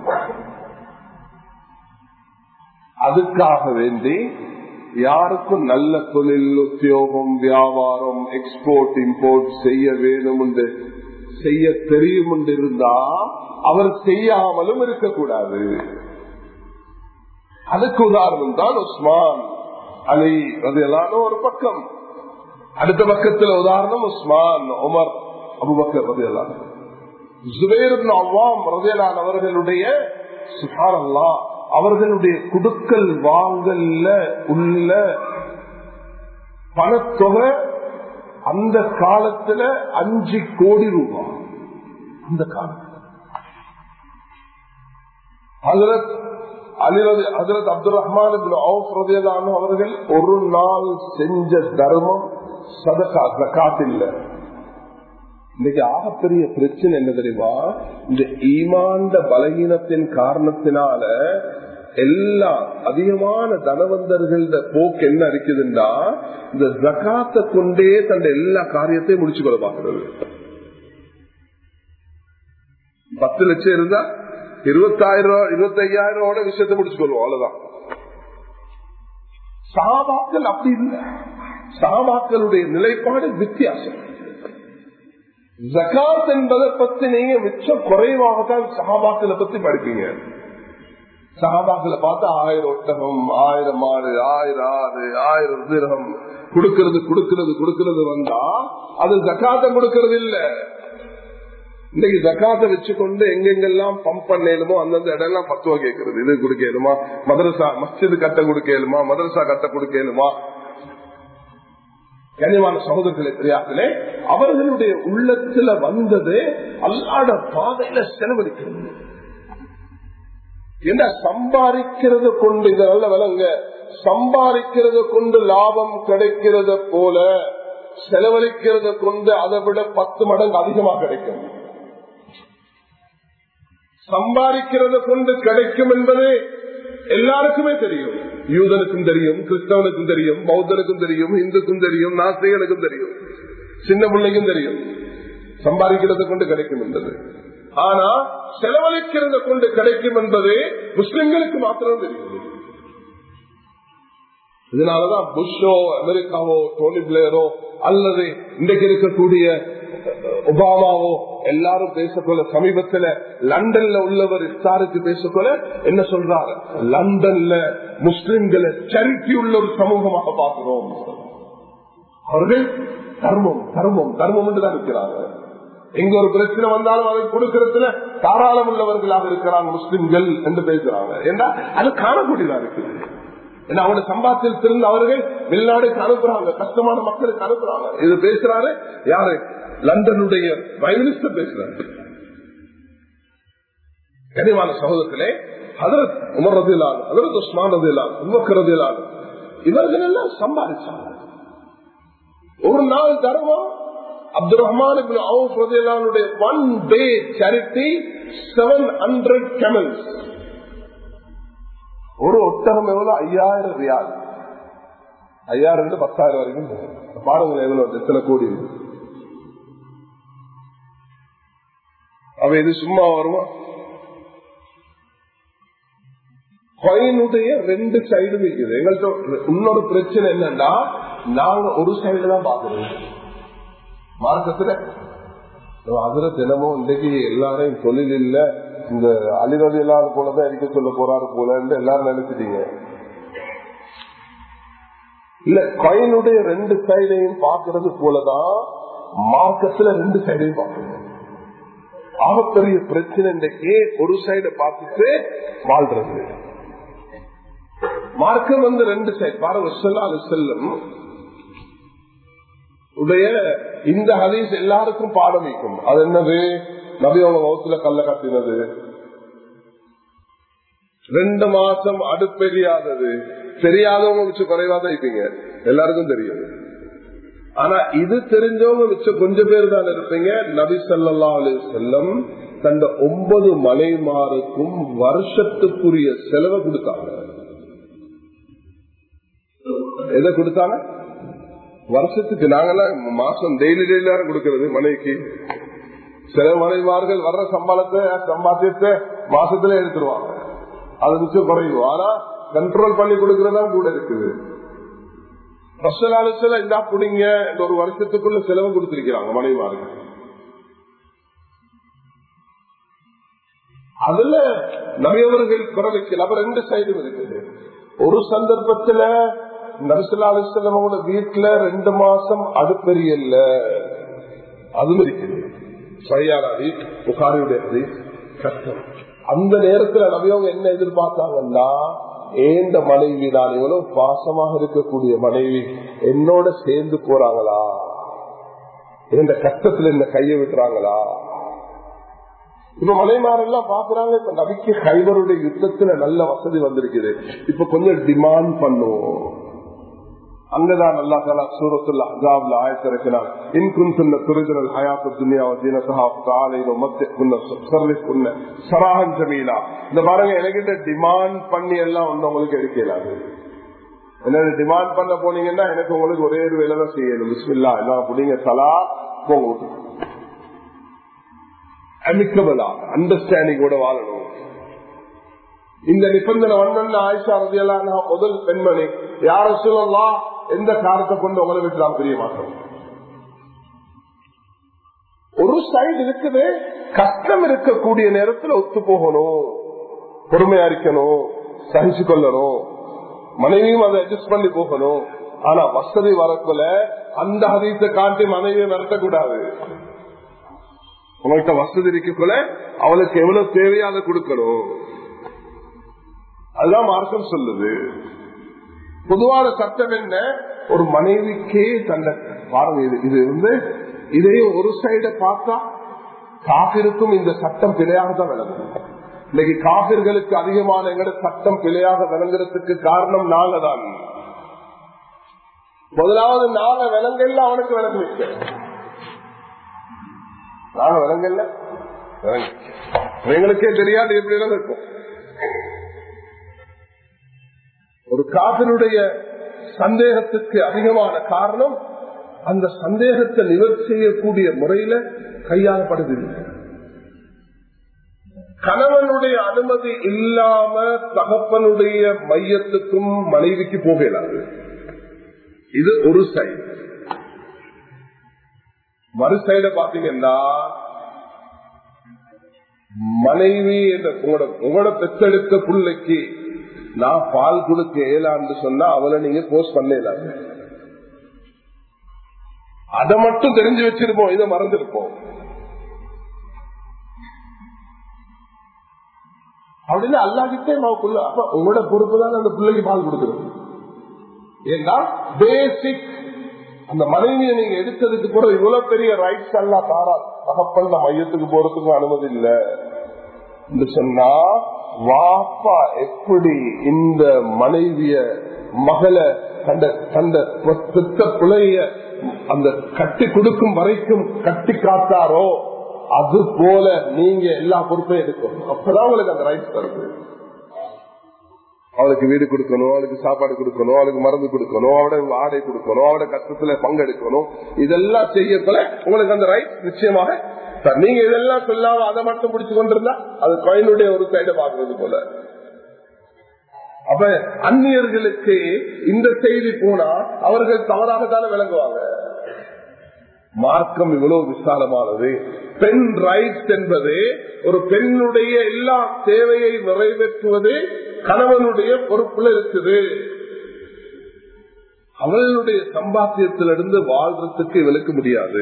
Speaker 2: அதுக்காக வேண்டி யாருக்கும் நல்ல தொழில் உத்தியோகம் வியாபாரம் எக்ஸ்போர்ட் இம்போர்ட் செய்ய வேணும் என்று செய்ய தெரியும் என்று இருந்தா அவர் செய்யாமலும் இருக்கக்கூடாது அதுக்கு உதாரணம் தான் உஸ்மான் அலி அது ஒரு பக்கம் அடுத்த பக்கத்தில் உதாரணம் உஸ்மான் உமர் அபுபக்கர் ரதையெல்லாம் ஜுபேர் அவ்வாம் ரதையலான் அவர்களுடைய சுகாரல்லா அவர்களுடைய குடுக்கல் வாங்கல்ல உள்ள பணத்தொகை அந்த காலத்துல அஞ்சு கோடி ரூபாய் அந்த காலத்துல ஹசரத் அப்துல் ரஹ்மான் அவர்கள் ஒரு நாள் செஞ்ச தர்மம் சதகா ஜக்காத் இல்ல இன்னைக்கு ஆகப்பெரிய பிரச்சனை என்ன தெரியுமா இந்த ஈமாண்ட பலகீனத்தின் காரணத்தினால எல்லா அதிகமான தனவந்தர்கள் போக்கு என்ன இருக்குதுன்னா இந்த ஜக்காத்தை கொண்டே தன் எல்லா காரியத்தையும் முடிச்சு கொள்ள பாக்குறது பத்து லட்சம் இருந்தா இருபத்தாயிரம் ரூபாய் இருபத்தி ஐயாயிரம் ரூபாய் விஷயத்தை முடிச்சு கொள்வோம் அவ்வளவுதான் சாபாக்கள் அப்படி இல்லை சாபாக்களுடைய நிலைப்பாடு வித்தியாசம் ஜகாத் என்பதை பத்தி நீங்க மிச்சம் குறைவாகத்தான் சகாபாக்களை பத்தி படிப்பீங்க சகாபாக்களை பார்த்தா ஆயிரம் ஒட்டகம் ஆயிரம் ஆறு ஆயிரம் ஆறு ஆயிரம் திருகம் கொடுக்கறது கொடுக்கறது கொடுக்கறது வந்தா அது ஜக்காத்தை கொடுக்கறது இல்லை இன்னைக்கு ஜக்காத்தை வச்சுக்கொண்டு எங்கெங்கெல்லாம் பம்ப் பண்ணலுமோ அந்தந்த இடம் பத்துவா கேட்கறது இது கொடுக்கலுமா மதரசா மஸ்ஜிது கட்ட கொடுக்கலுமா மதரசா கட்ட கொடுக்கலுமா கனிவான சகோதரர்களை தெரியாமலே அவர்களுடைய உள்ளத்துல வந்தது அல்லாட பாதையில செலவழிக்கிறது என்ன சம்பாதிக்கிறது கொண்டு இத நல்ல விலங்க சம்பாதிக்கிறது கொண்டு லாபம் கிடைக்கிறத போல செலவழிக்கிறத கொண்டு அதை விட பத்து மடங்கு அதிகமா கிடைக்கும் சம்பாதிக்கிறத கொண்டு கிடைக்கும் என்பது எல்லாருக்குமே தெரியும் யூதனுக்கும் தெரியும் கிறிஸ்தவனுக்கும் தெரியும் பௌத்தனுக்கும் தெரியும் இந்துக்கும் தெரியும் நாஸ்திகனுக்கும் தெரியும் சின்ன பிள்ளைக்கும் தெரியும் சம்பாதிக்கிறத கொண்டு கிடைக்கும் என்பது ஆனா செலவழிக்கிறத கொண்டு கிடைக்கும் என்பது முஸ்லிம்களுக்கு மாத்திரம் தெரியும் இதனாலதான் புஷோ அமெரிக்காவோ டோனி பிளேயரோ அல்லது இன்றைக்கு இருக்கக்கூடிய ஒபாமாவோ எல்லாரும் பேசக்கொள்ள சமீபத்துல லண்டன்ல உள்ளவர் இஸ்தாருக்கு பேசக்கொள்ள என்ன சொல்றாரு லண்டன்ல முஸ்லிம்களை சரித்தி உள்ள ஒரு சமூகமாக பார்க்கிறோம் அவர்கள் தர்மம் தர்மம் தர்மம் என்று தான் இருக்கிறாங்க எங்க ஒரு பிரச்சனை வந்தாலும் அதை கொடுக்கறதுல தாராளம் உள்ளவர்களாக இருக்கிறாங்க முஸ்லிம்கள் என்று பேசுறாங்க ஏன்னா அது காணக்கூடியதா இருக்குது ஏன்னா அவங்க சம்பாத்தில் திருந்து அவர்கள் வெளிநாடுக்கு அனுப்புறாங்க கஷ்டமான மக்களுக்கு அனுப்புறாங்க இது பேசுறாரு யாரு லண்டனுடைய பிரைம் மினிஸ்டர் பேசுறாரு கனிவான சகோதரத்திலே ஹதரத் உமர் ரதிலான் ஹதரத் உஸ்மான் ரதிலான் உமக்கர் ரதிலான் இவர்கள் எல்லாம் சம்பாதிச்சாங்க ஒரு நாள் தர்மம் அப்துல் ரஹ்மான் ரதிலானுடைய one day charity seven hundred camels ஒரு ஒட்டகம் எவ்வளவு ஐயாயிரம் ரியால் ஐயாயிரம் இருந்து பத்தாயிரம் வரைக்கும் போகும் பாருங்க எவ்வளவு எத்தனை கோடி அவ இது சும்மா வருமா கொயினுடைய ரெண்டு சைடு இருக்குது எங்கள்கிட்ட இன்னொரு பிரச்சனை என்னன்னா நாங்க ஒரு சைடு தான் பாக்குறோம் மார்க்கத்துல அதுல தினமும் இன்றைக்கு எல்லாரையும் தொழில் இல்ல இந்த அலிரதி இல்லாத போலதான் இருக்க சொல்ல போறாரு போல எல்லாரும் நினைச்சிட்டீங்க இல்ல கொயினுடைய ரெண்டு சைடையும் பாக்குறது போலதான் மார்க்கத்துல ரெண்டு சைடையும் பார்க்கணும் ஆகப்பெரிய பிரச்சனை இன்றைக்கு ஒரு சைட பார்த்துட்டு வாழ்றது மார்க்கம் வந்து ரெண்டு சைட் பாருங்க சொல்லு செல்லும் உடைய இந்த ஹதீஸ் எல்லாருக்கும் பாடம் வைக்கும் அது என்னது நபி அவங்க வகுத்துல கல்ல கட்டினது ரெண்டு மாசம் அடுப்பெரியாதது தெரியாதவங்க மிச்சம் குறைவா தான் இருப்பீங்க எல்லாருக்கும் தெரியும் ஆனா இது தெரிஞ்சவங்க மிச்சம் கொஞ்சம் பேர் தான் இருப்பீங்க நபி சொல்லா அலி செல்லம் தந்த ஒன்பது மலைமாருக்கும் வருஷத்துக்குரிய செலவை கொடுத்தாங்க எதை கொடுத்தாங்க வருஷத்துக்கு நாங்கெல்லாம் மாசம் டெய்லி டெய்லி கொடுக்கறது மனைவிக்கு சில மனைவார்கள் வர்ற சம்பளத்தை சம்பாத்தியத்தை மாசத்துல எடுத்துருவாங்க அது மிச்சம் குறையும் ஆனா கண்ட்ரோல் பண்ணி கொடுக்கறதா கூட இருக்குது ரசலாலத்துல இந்தா புடிங்க இந்த ஒரு வருஷத்துக்குள்ள செலவு கொடுத்திருக்கிறாங்க மனைவார்கள் அதுல நவியவர்கள் குறைவைக்கல அப்ப ரெண்டு சைடும் இருக்குது ஒரு சந்தர்ப்பத்துல நரிசலா அலிஸ்லம் அவங்களோட வீட்டுல ரெண்டு மாசம் அடுப்பெரியல்ல அதுவும் இருக்குது சரியான புகாரியுடைய கஷ்டம் அந்த நேரத்துல நவியவங்க என்ன எதிர்பார்த்தாங்கன்னா ஏந்த மனைவி நான் இவ்வளவு பாசமாக இருக்கக்கூடிய மனைவி என்னோட சேர்ந்து போறாங்களா இந்த கஷ்டத்துல இந்த கையை விட்டுறாங்களா இப்ப மலைமாரெல்லாம் பாக்குறாங்க இப்ப நபிக்கு ஹைபருடைய யுத்தத்துல நல்ல வசதி வந்திருக்குது இப்ப கொஞ்சம் டிமாண்ட் பண்ணுவோம் அங்கதான் அல்லா தாலா சூரத்துல அஜாப்ல ஆயத்திருக்கிறார் இன்குன் சொன்ன துரிதல் ஹயாத்து துனியா தீனசஹா காலையில மத்திய குன்ன சர்லி குன்ன சராகன் ஜமீலா இந்த பாருங்க எனக்கிட்ட டிமாண்ட் பண்ணி எல்லாம் ஒண்ணு உங்களுக்கு எடுக்கலாது என்ன டிமாண்ட் பண்ண போனீங்கன்னா எனக்கு உங்களுக்கு ஒரே ஒரு வேலை தான் செய்யணும் பிஸ்மில்லா என்ன புடிங்க சலா போங்க அமிக்கபலா அண்டர்ஸ்டாண்டிங்கோட வாழணும் இந்த நிபந்தனை வந்தோம்னு ஆயிஷா ரதியெல்லாம் முதல் பெண்மணி யார சொல்லலாம் எந்த காரத்தை கொண்டு உங்களை விட்டுலாம் பிரிய மாட்டோம் ஒரு சைடு இருக்குது கஷ்டம் இருக்கக்கூடிய நேரத்தில் ஒத்து போகணும் பொறுமையா இருக்கணும் சகிச்சு கொள்ளணும் மனைவியும் அதை அட்ஜஸ்ட் பண்ணி போகணும் ஆனா வசதி வரக்குள்ள அந்த ஹதீத்தை காட்டி மனைவியை நடத்தக்கூடாது உங்கள்கிட்ட வசதி இருக்கக்குள்ள அவளுக்கு எவ்வளவு தேவையோ அதை கொடுக்கணும் அதுதான் மார்க்கம் சொல்லுது பொதுவான சட்டம் என்ன ஒரு மனைவிக்கே தன்னை பாருங்க இது இது வந்து இதையும் ஒரு சைட பார்த்தா காபிருக்கும் இந்த சட்டம் பிழையாக தான் விளங்கும் இன்னைக்கு காபிர்களுக்கு அதிகமான எங்கட சட்டம் பிழையாக விளங்குறதுக்கு காரணம் நாங்க தான் முதலாவது நாங்க விலங்கல்ல அவனுக்கு விளங்கு வைக்க நாங்க விலங்கல்ல எங்களுக்கே தெரியாது எப்படி இருக்கும் ஒரு காதலுடைய சந்தேகத்துக்கு அதிகமான காரணம் அந்த சந்தேகத்தை நிவர்த்தி செய்யக்கூடிய முறையில கையாளப்படுவதில்லை கணவனுடைய அனுமதி இல்லாம தகப்பனுடைய மையத்துக்கும் மனைவிக்கு போகலாது இது ஒரு சைடு மறு சைட பாத்தீங்கன்னா மனைவி என்ற உங்களோட உங்களோட பெத்தெடுத்த பிள்ளைக்கு நான் பால் கொடுக்க இயலான்னு சொன்னா அவளை நீங்க போஸ்ட் பண்ணலாங்க அதை மட்டும் தெரிஞ்சு வச்சிருப்போம் இதை மறந்துருப்போம் அப்படின்னு அல்லாகிட்டே புள்ள அப்ப உங்களோட பொறுப்பு தான் அந்த பிள்ளைக்கு பால் கொடுக்குறது ஏன்னா பேசிக் அந்த மனைவியை நீங்க எடுத்ததுக்கு கூட இவ்வளவு பெரிய ரைட்ஸ் எல்லாம் தாரா தகப்பன் மையத்துக்கு போறதுக்கும் அனுமதி இல்லை சொன்னா வாப்பா எப்படி இந்த மனைவிய மகளை கண்ட கண்ட பெத்த பிள்ளைய அந்த கட்டி கொடுக்கும் வரைக்கும் கட்டி காத்தாரோ அது போல நீங்க எல்லா பொறுப்பையும் எடுக்கணும் அப்பதான் உங்களுக்கு அந்த ரைட்ஸ் தருது அவளுக்கு வீடு கொடுக்கணும் அவளுக்கு சாப்பாடு கொடுக்கணும் அவளுக்கு மருந்து கொடுக்கணும் அவட ஆடை கொடுக்கணும் அவட கஷ்டத்துல பங்கெடுக்கணும் இதெல்லாம் செய்யக்குள்ள உங்களுக்கு அந்த ரைட் நிச்சயமாக நீங்க இதெல்லாம் சொல்லாம அதை மட்டும் பிடிச்சு கொண்டிருந்தா அது கோயிலுடைய ஒரு சைட பாக்குறது போல அப்ப அந்நியர்களுக்கு இந்த செய்தி போனா அவர்கள் தவறாகத்தானே விளங்குவாங்க மார்க்கம் இவ்வளவு விசாலமானது பெண் ரைட்ஸ் என்பது ஒரு பெண்ணுடைய எல்லா தேவையை நிறைவேற்றுவது கணவனுடைய பொறுப்புல இருக்குது அவளுடைய சம்பாத்தியத்திலிருந்து வாழ்றதுக்கு இவளுக்கு முடியாது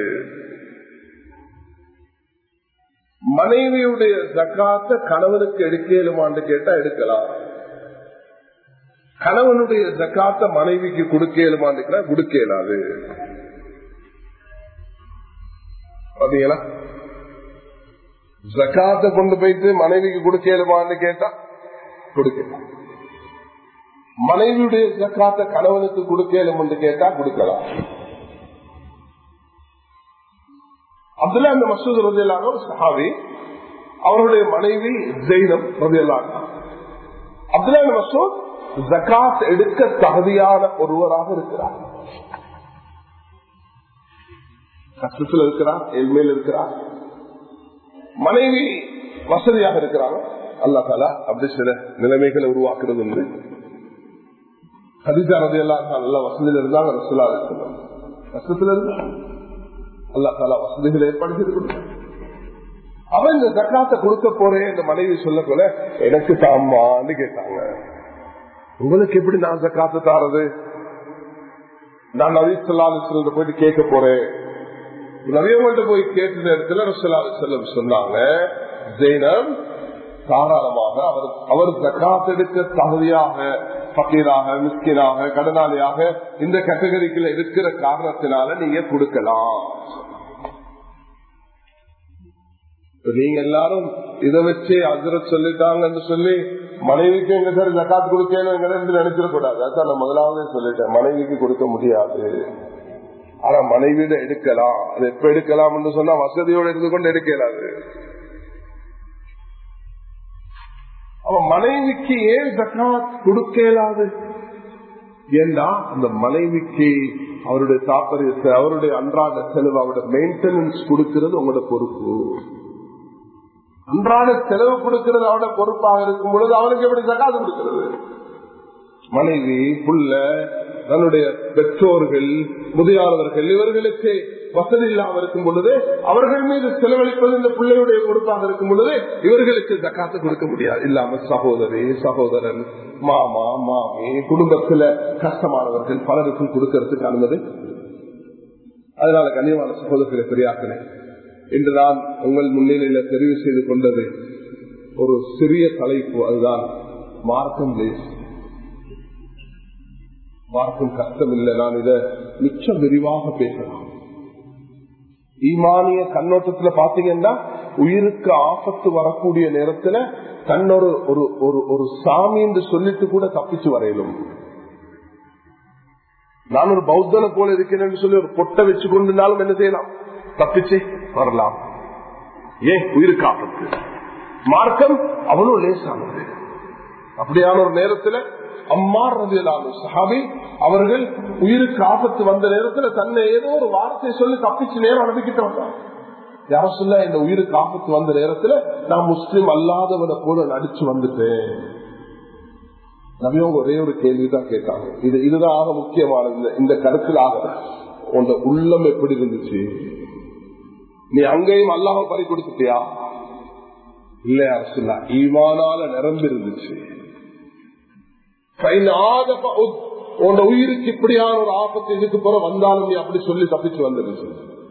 Speaker 2: மனைவியுடைய ஜக்காத்த கணவனுக்கு எடுக்கலுமான்னு கேட்டா எடுக்கலாம் கணவனுடைய ஜக்காத்த மனைவிக்கு கொடுக்கலுமான்னு கொடுக்க இயலாது பாத்தீங்களா ஜக்காத்த கொண்டு போயிட்டு மனைவிக்கு கொடுக்கலுமான்னு கேட்டா கொடுக்கலாம் மனைவியுடைய ஜக்காத்த கணவனுக்கு கொடுக்கலும் என்று கேட்டா கொடுக்கலாம் அப்துல்லா இந்த மசூத் ரதியல்லான ஒரு சஹாவி அவருடைய மனைவி ஜெயினம் ரதியல்லான அப்துல்லா இந்த மசூத் ஜக்காத் எடுக்க தகுதியான ஒருவராக இருக்கிறார் கஷ்டத்தில் இருக்கிறார் ஏழ்மையில் இருக்கிறார் மனைவி வசதியாக இருக்கிறாங்க அல்லா தாலா அப்படி சில நிலைமைகளை உருவாக்குறது உண்டு ஹதிஜா ரதி எல்லாம் நல்ல வசதியில் இருந்தாங்க ரசூலா கஷ்டத்தில் இருந்தாங்க அல்லா தாலா வசதிகளை ஏற்படுத்தி அவன் இந்த ஜக்காத்தை கொடுக்க போறேன் இந்த மனைவி சொல்ல போல எனக்கு தாமான்னு கேட்டாங்க உங்களுக்கு எப்படி நான் ஜக்காத்து தாரது நான் நவீசல்லாத போயிட்டு கேட்க போறேன் நவியவங்கள்ட்ட போய் கேட்ட நேரத்தில் ரசூலா செல்லம் சொன்னாங்க ஜெயினம் தாராளமாக அவர் அவர் ஜக்காத் எடுக்க தகுதியாக பக்கீராக மிஸ்கினாக கடனாளியாக இந்த கேட்டகரிக்குள்ள இருக்கிற காரணத்தினால நீங்க கொடுக்கலாம் நீங்க எல்லாரும் இதை வச்சு அஜர சொல்லிட்டாங்கன்னு சொல்லி மனைவிக்கு எங்க சார் ஜக்காத் கொடுக்கணும் நினைச்சிடக்கூடாது அதான் நான் முதலாவது சொல்லிட்டேன் மனைவிக்கு கொடுக்க முடியாது ஆனா மனைவியிட எடுக்கலாம் அது எப்ப எடுக்கலாம் சொன்னா வசதியோடு இருந்து கொண்டு எடுக்கலாது அவன் மனைவிக்கு ஏன் ஜக்காத் கொடுக்கலாது ஏன்னா அந்த மனைவிக்கு அவருடைய தாற்பயத்தை அவருடைய அன்றாட செலவு அவருடைய மெயின்டெனன்ஸ் கொடுக்கிறது உங்களோட பொறுப்பு அன்றாட செலவு கொடுக்கிறது அவரோட பொறுப்பாக இருக்கும் பொழுது அவனுக்கு எப்படி ஜக்காத்து கொடுக்கிறது மனைவி புள்ள தன்னுடைய பெற்றோர்கள் முதியானவர்கள் இவர்களுக்கு வசதி இல்லாமல் இருக்கும் பொழுது அவர்கள் மீது செலவழிப்பது இந்த பிள்ளையுடைய பொறுப்பாக இருக்கும் பொழுது இவர்களுக்கு ஜக்காத்து கொடுக்க முடியாது இல்லாம சகோதரி சகோதரன் மாமா மாமி குடும்பத்துல கஷ்டமானவர்கள் பலருக்கும் கொடுக்கறதுக்கு அனுமதி அதனால கண்ணியமான சகோதரர்களை பெரியாக்கினேன் இன்று நான் உங்கள் முன்னிலையில தெரிவு செய்து கொண்டது ஒரு சிறிய தலைப்பு அதுதான் மார்க்கம் லேஸ் மார்க்கம் கஷ்டம் இல்லை நான் இதை மிச்சம் விரிவாக பேசலாம் ஈமானிய கண்ணோட்டத்துல பாத்தீங்கன்னா உயிருக்கு ஆபத்து வரக்கூடிய நேரத்துல தன்னொரு ஒரு ஒரு ஒரு சாமி என்று சொல்லிட்டு கூட தப்பிச்சு வரையலும் நான் ஒரு பௌத்தனை போல இருக்கிறேன் சொல்லி ஒரு பொட்டை வச்சு கொண்டிருந்தாலும் என்ன செய்யலாம் தப்பிச்சு வரலாம் ஏன் உயிருக்கு ஆபத்து மார்க்கம் அவ்வளவு லேசானது அப்படியான ஒரு நேரத்துல அம்மார் ரதியலான சஹாபி அவர்கள் உயிருக்கு ஆபத்து வந்த நேரத்தில் தன்னை ஏதோ ஒரு வார்த்தை சொல்லி தப்பிச்சு நேரம் அனுப்பிக்கிட்டு வந்தாங்க யார சொல்ல இந்த உயிருக்கு ஆபத்து வந்த நேரத்தில் நான் முஸ்லீம் அல்லாதவனை போல நடிச்சு வந்துட்டேன் நபியவங்க ஒரே ஒரு கேள்விதான் கேட்டாங்க இது இதுதான் ஆக முக்கியமானது இந்த கருத்தில் ஆக உங்க உள்ளம் எப்படி இருந்துச்சு நீ அங்கேயும் அல்லாம பறி கொடுத்துட்டியா இல்ல அரசுல ஈமானால நிரம்பி இருந்துச்சு உன் உயிருக்கு இப்படியான ஒரு ஆபத்து இதுக்கு போற வந்தாலும் நீ அப்படி சொல்லி தப்பிச்சு வந்துருச்சு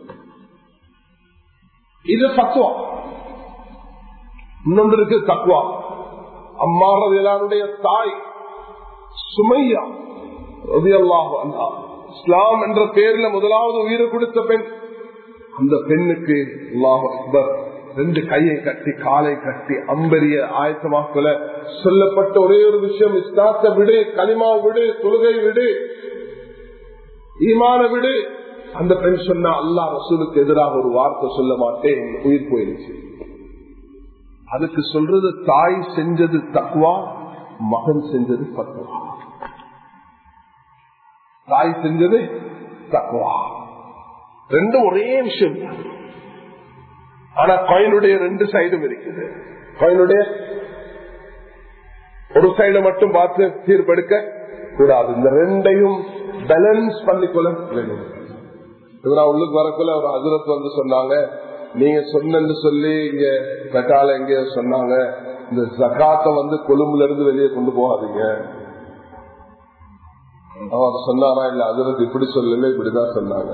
Speaker 2: இது தக்குவா இன்னொன்று இருக்கு தக்குவா அம்மாறதையாருடைய தாய் சுமையா அல்லாஹ் இஸ்லாம் என்ற பேர்ல முதலாவது உயிரை கொடுத்த பெண் அந்த பெண்ணுக்கு அல்லாஹ் அக்பர் ரெண்டு கையை கட்டி காலை கட்டி அம்பரிய ஆயத்தமாக்கல சொல்லப்பட்ட ஒரே ஒரு விஷயம் இஸ்லாத்தை விடு களிமா விடு தொழுகை விடு ஈமான விடு அந்த பெண் சொன்னா அல்லா ரசூலுக்கு எதிராக ஒரு வார்த்தை சொல்ல மாட்டேன் உயிர் போயிருச்சு அதுக்கு சொல்றது தாய் செஞ்சது தக்குவா மகன் செஞ்சது பத்துவா தாய் செஞ்சது தக்குவா ரெண்டும் ஒரே விஷயம் ஆனா காயினுடைய ரெண்டு சைடும் இருக்குது காயினுடைய ஒரு சைட மட்டும் பார்த்து தீர்ப்பெடுக்க கூடாது இந்த ரெண்டையும் பேலன்ஸ் பண்ணிக்கொள்ள இவரா உள்ளுக்கு வரக்குள்ள ஒரு அதிரத்து வந்து சொன்னாங்க நீங்க சொன்னு சொல்லி இங்க பெட்டால எங்க சொன்னாங்க இந்த ஜக்காத்த வந்து கொழும்புல இருந்து வெளியே கொண்டு போகாதீங்க அவர் சொன்னாரா இல்ல அதிரத்து இப்படி சொல்லல இப்படிதான் சொன்னாங்க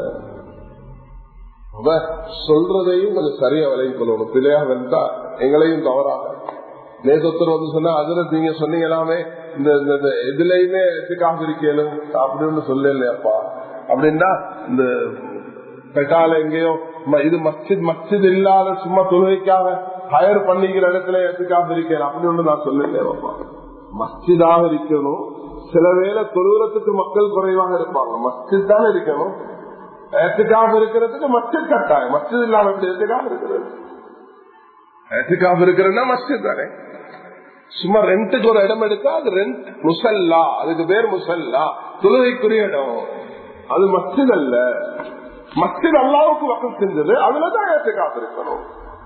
Speaker 2: சொல்றதையும் கொஞ்சம் சரியா விலகி கொள்ளணும் பிள்ளையா வந்தா எங்களையும் தவறாக நேசத்தர் வந்து சொன்னா அதுல நீங்க சொன்னீங்களாமே இந்த இந்த- இந்த இதுலயுமே எதுக்காக இருக்கணும் அப்படின்னு சொல்லலையாப்பா அப்படின்னா இந்த பெட்டால எங்கேயோ ம- இது மஸ்ஜித் மஸ்ஜித் இல்லாத சும்மா தொழுகைக்காக ஹயர் பண்ணிக்கிற இடத்துல எதுக்காக இருக்கேன் அப்படின்னு நான் சொல்லலையாப்பா மஸ்ஜிதாக இருக்கணும் சில வேளை தொழுகிறதுக்கு மக்கள் குறைவாக இருப்பாங்க மஸ்ஜித் தானே இருக்கணும் எதுக்காக இருக்கிறதுக்கு மஸ்ஜித் கட்டாயம் மஸ்ஜித் இல்லாம எப்படி எதுக்காக இருக்கிறது எதுக்காக இருக்கிறதுனா மஸ்ஜித் தானே சும்மா ரெண்டுக்கு ஒரு இடம் எடுத்தா அது ரெண்ட் முசல்லா அதுக்கு பேர் முசல்லா தொழுகைக்குரிய இடம் அது மஸ்ஜித் அல்ல மஸ்ஜித் அல்லாவுக்கு வக்கம் செஞ்சது அதுலதான் ஏற்றுக்காக இருக்கணும்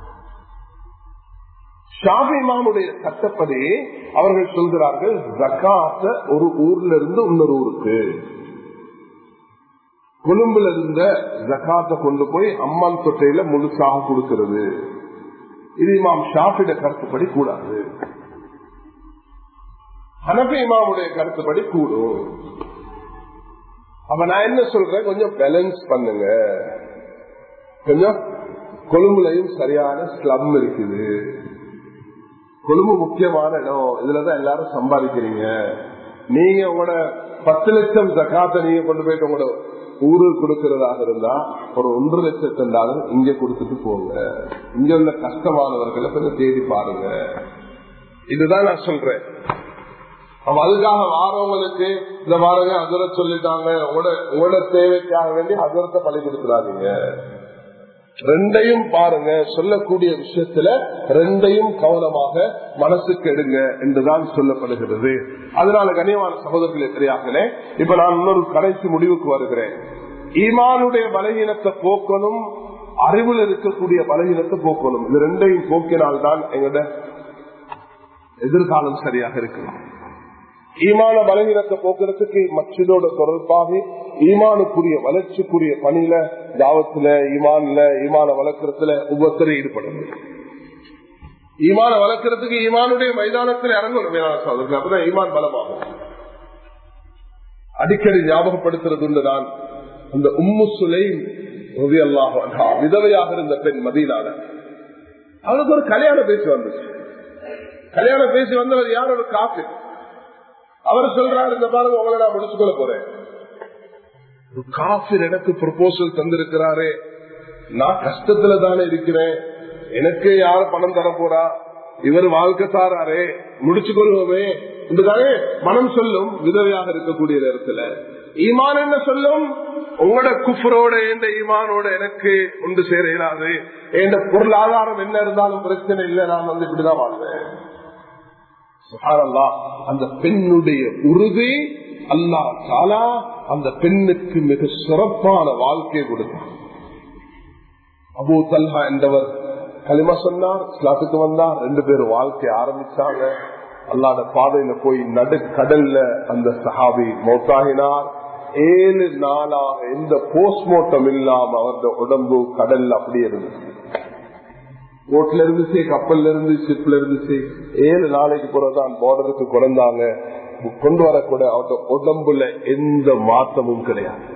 Speaker 2: ஷாபி இமாமுடைய சட்டப்படி அவர்கள் சொல்கிறார்கள் ஜக்காத்த ஒரு ஊர்ல இருந்து இன்னொரு ஊருக்கு கொழும்புல இருந்த ஜக்காத்தை கொண்டு போய் அம்மான் தொட்டையில முழுசாக கொடுக்கிறது இது இமாம் ஷாஃபிட கருத்துப்படி கூடாது ஹனபி இமாமுடைய கருத்துப்படி கூடும் அப்ப நான் என்ன சொல்றேன் கொஞ்சம் பேலன்ஸ் பண்ணுங்க கொஞ்சம் கொழும்புலையும் சரியான ஸ்லம் இருக்குது கொழும்பு முக்கியமான இடம் இதுலதான் எல்லாரும் சம்பாதிக்கிறீங்க நீங்க உங்களோட பத்து லட்சம் ஜக்காத்தை நீங்க கொண்டு போயிட்டு உங்களோட ஊருக்கு கொடுக்கறதாக இருந்தா ஒரு ஒன்றரை லட்சம் டாலர் இங்க கொடுத்துட்டு போங்க இங்க உள்ள கஷ்டமானவர்களை கொஞ்சம் தேடி பாருங்க இதுதான் நான் சொல்றேன் அப்ப அதுக்காக வாரவங்களுக்கு இந்த வாரங்க அதிர சொல்லிட்டாங்க உங்களோட உங்களோட தேவைக்காக வேண்டி அதிரத்தை பழி கொடுக்குறாதீங்க ரெண்டையும் பாருங்க சொல்லக்கூடிய விஷயத்துல ரெண்டையும் கவனமாக மனசுக்கு எடுங்க என்றுதான் சொல்லப்படுகிறது அதனால கனியமான சகோதரர்களே தெரியாங்களே இப்ப நான் இன்னொரு கடைசி முடிவுக்கு வருகிறேன் ஈமானுடைய பலகீனத்தை போக்கணும் அறிவில் இருக்கக்கூடிய பலகீனத்தை போக்கணும் இது ரெண்டையும் போக்கினால்தான் எங்களோட எதிர்காலம் சரியாக இருக்கலாம் ஈமான பலகீனத்தை போக்குறதுக்கு மச்சிதோட தொடர்பாக ஈமானுக்குரிய வளர்ச்சிக்குரிய பணியில தாவத்துல ஈமான்ல ஈமான வளர்க்கறதுல ஒவ்வொருத்தரும் ஈடுபடணும் ஈமான வளர்க்கறதுக்கு ஈமானுடைய மைதானத்தில் இறங்கணும் மேலான சகோதரர்கள். அப்பதான் ஈமான் பலமாகும் அடிக்கடி ஞாபகப்படுத்துறது உண்டுதான் அந்த உம்மு சுலை விதவையாக இருந்த பெண் மதீனால அவளுக்கு ஒரு கல்யாணம் பேசி வந்துச்சு கல்யாணம் பேசி வந்தவர் யார் ஒரு காப்பி அவர் சொல்றாரு இந்த பாருங்க உங்களை நான் முடிச்சுக்கொள்ள போறேன் ஒரு காஃபிர் எனக்கு ப்ரொபோசல் தந்திருக்கிறாரே நான் கஷ்டத்துல தானே இருக்கிறேன் எனக்கு யார் பணம் தர போறா இவர் வாழ்க்கை சாராரே முடிச்சு கொள்வோமே இதுதானே மனம் சொல்லும் விதவையாக இருக்கக்கூடிய நேரத்துல ஈமான் என்ன சொல்லும் உங்களோட குஃபரோட எந்த ஈமானோட எனக்கு ஒன்று சேர இயலாது என் பொருளாதாரம் என்ன இருந்தாலும் பிரச்சனை இல்லை நான் வந்து இப்படிதான் வாழ்வேன் சுப்ஹானல்லாஹ், அந்த பெண்ணுடைய உறுதி அல்லா தாலா அந்த பெண்ணுக்கு மிக சிறப்பான வாழ்க்கையை கொடுத்தார் அபூ தல்ஹா என்பவர் களிமா சொன்னார் இஸ்லாத்துக்கு வந்தார் ரெண்டு பேரும் வாழ்க்கை ஆரம்பிச்சாங்க அல்லாத பாதையில போய் நடுக்கடல்ல அந்த சஹாபி மௌத்தாகினார் ஏழு நாளாக எந்த போஸ்ட்மார்ட்டம் இல்லாம அவருடைய உடம்பு கடல்ல அப்படியே இருந்துச்சு போட்ல இருந்துச்சு கப்பல்ல இருந்து ஷிப்ல இருந்துச்சு ஏழு நாளைக்கு பிறகுதான் பார்டருக்கு குறைந்தாங்க கொண்டு வரக்கூட அவருடைய உடம்புல எந்த மாற்றமும் கிடையாது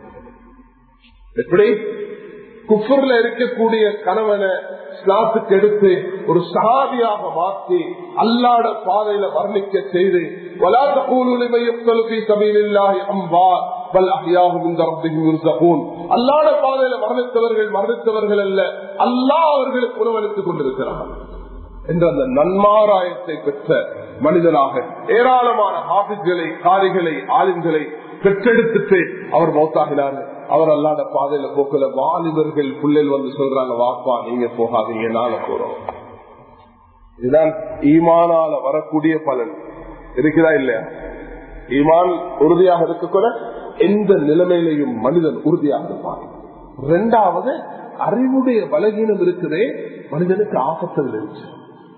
Speaker 2: எப்படி குஃபர்ல இருக்கக்கூடிய கணவனை ஸ்லாத்துக்கு எடுத்து ஒரு சகாதியாக மாற்றி அல்லாட பாதையில வர்ணிக்க செய்து وَلَا تَقُولُوا لِمَنْ يُقْتَلُ فِي سَبِيلِ اللَّهِ أَمْوَاتٌ بَلْ أَحْيَاءٌ عِندَ رَبِّهِمْ يُرْزَقُونَ அல்லாட பாதையில மரணித்தவர்கள் மரணித்தவர்கள் அல்ல அல்லாஹ் அவர்களுக்கு உணவளித்துக் கொண்டிருக்கிறார் என்ற அந்த நன்மாராயத்தை பெற்ற மனிதனாக ஏராளமான ஹாபிஸ்களை காரிகளை ஆளுங்களை பெற்றெடுத்துட்டு அவர் மௌத்தாகினார் அவர் அல்லாத பாதையில போக்கல வாலிபர்கள் புள்ளைகள் வந்து சொல்றாங்க வாப்பா நீங்க போகாதீங்க நாங்க போறோம் இதுதான் ஈமானால வரக்கூடிய பலன் இருக்குதா இல்லையா ஈமான் உறுதியாக இருக்கக்கூட எந்த நிலைமையிலையும் மனிதன் உறுதியாக இருப்பான் இரண்டாவது அறிவுடைய பலகீனம் இருக்குதே மனிதனுக்கு ஆபத்தில் இருந்துச்சு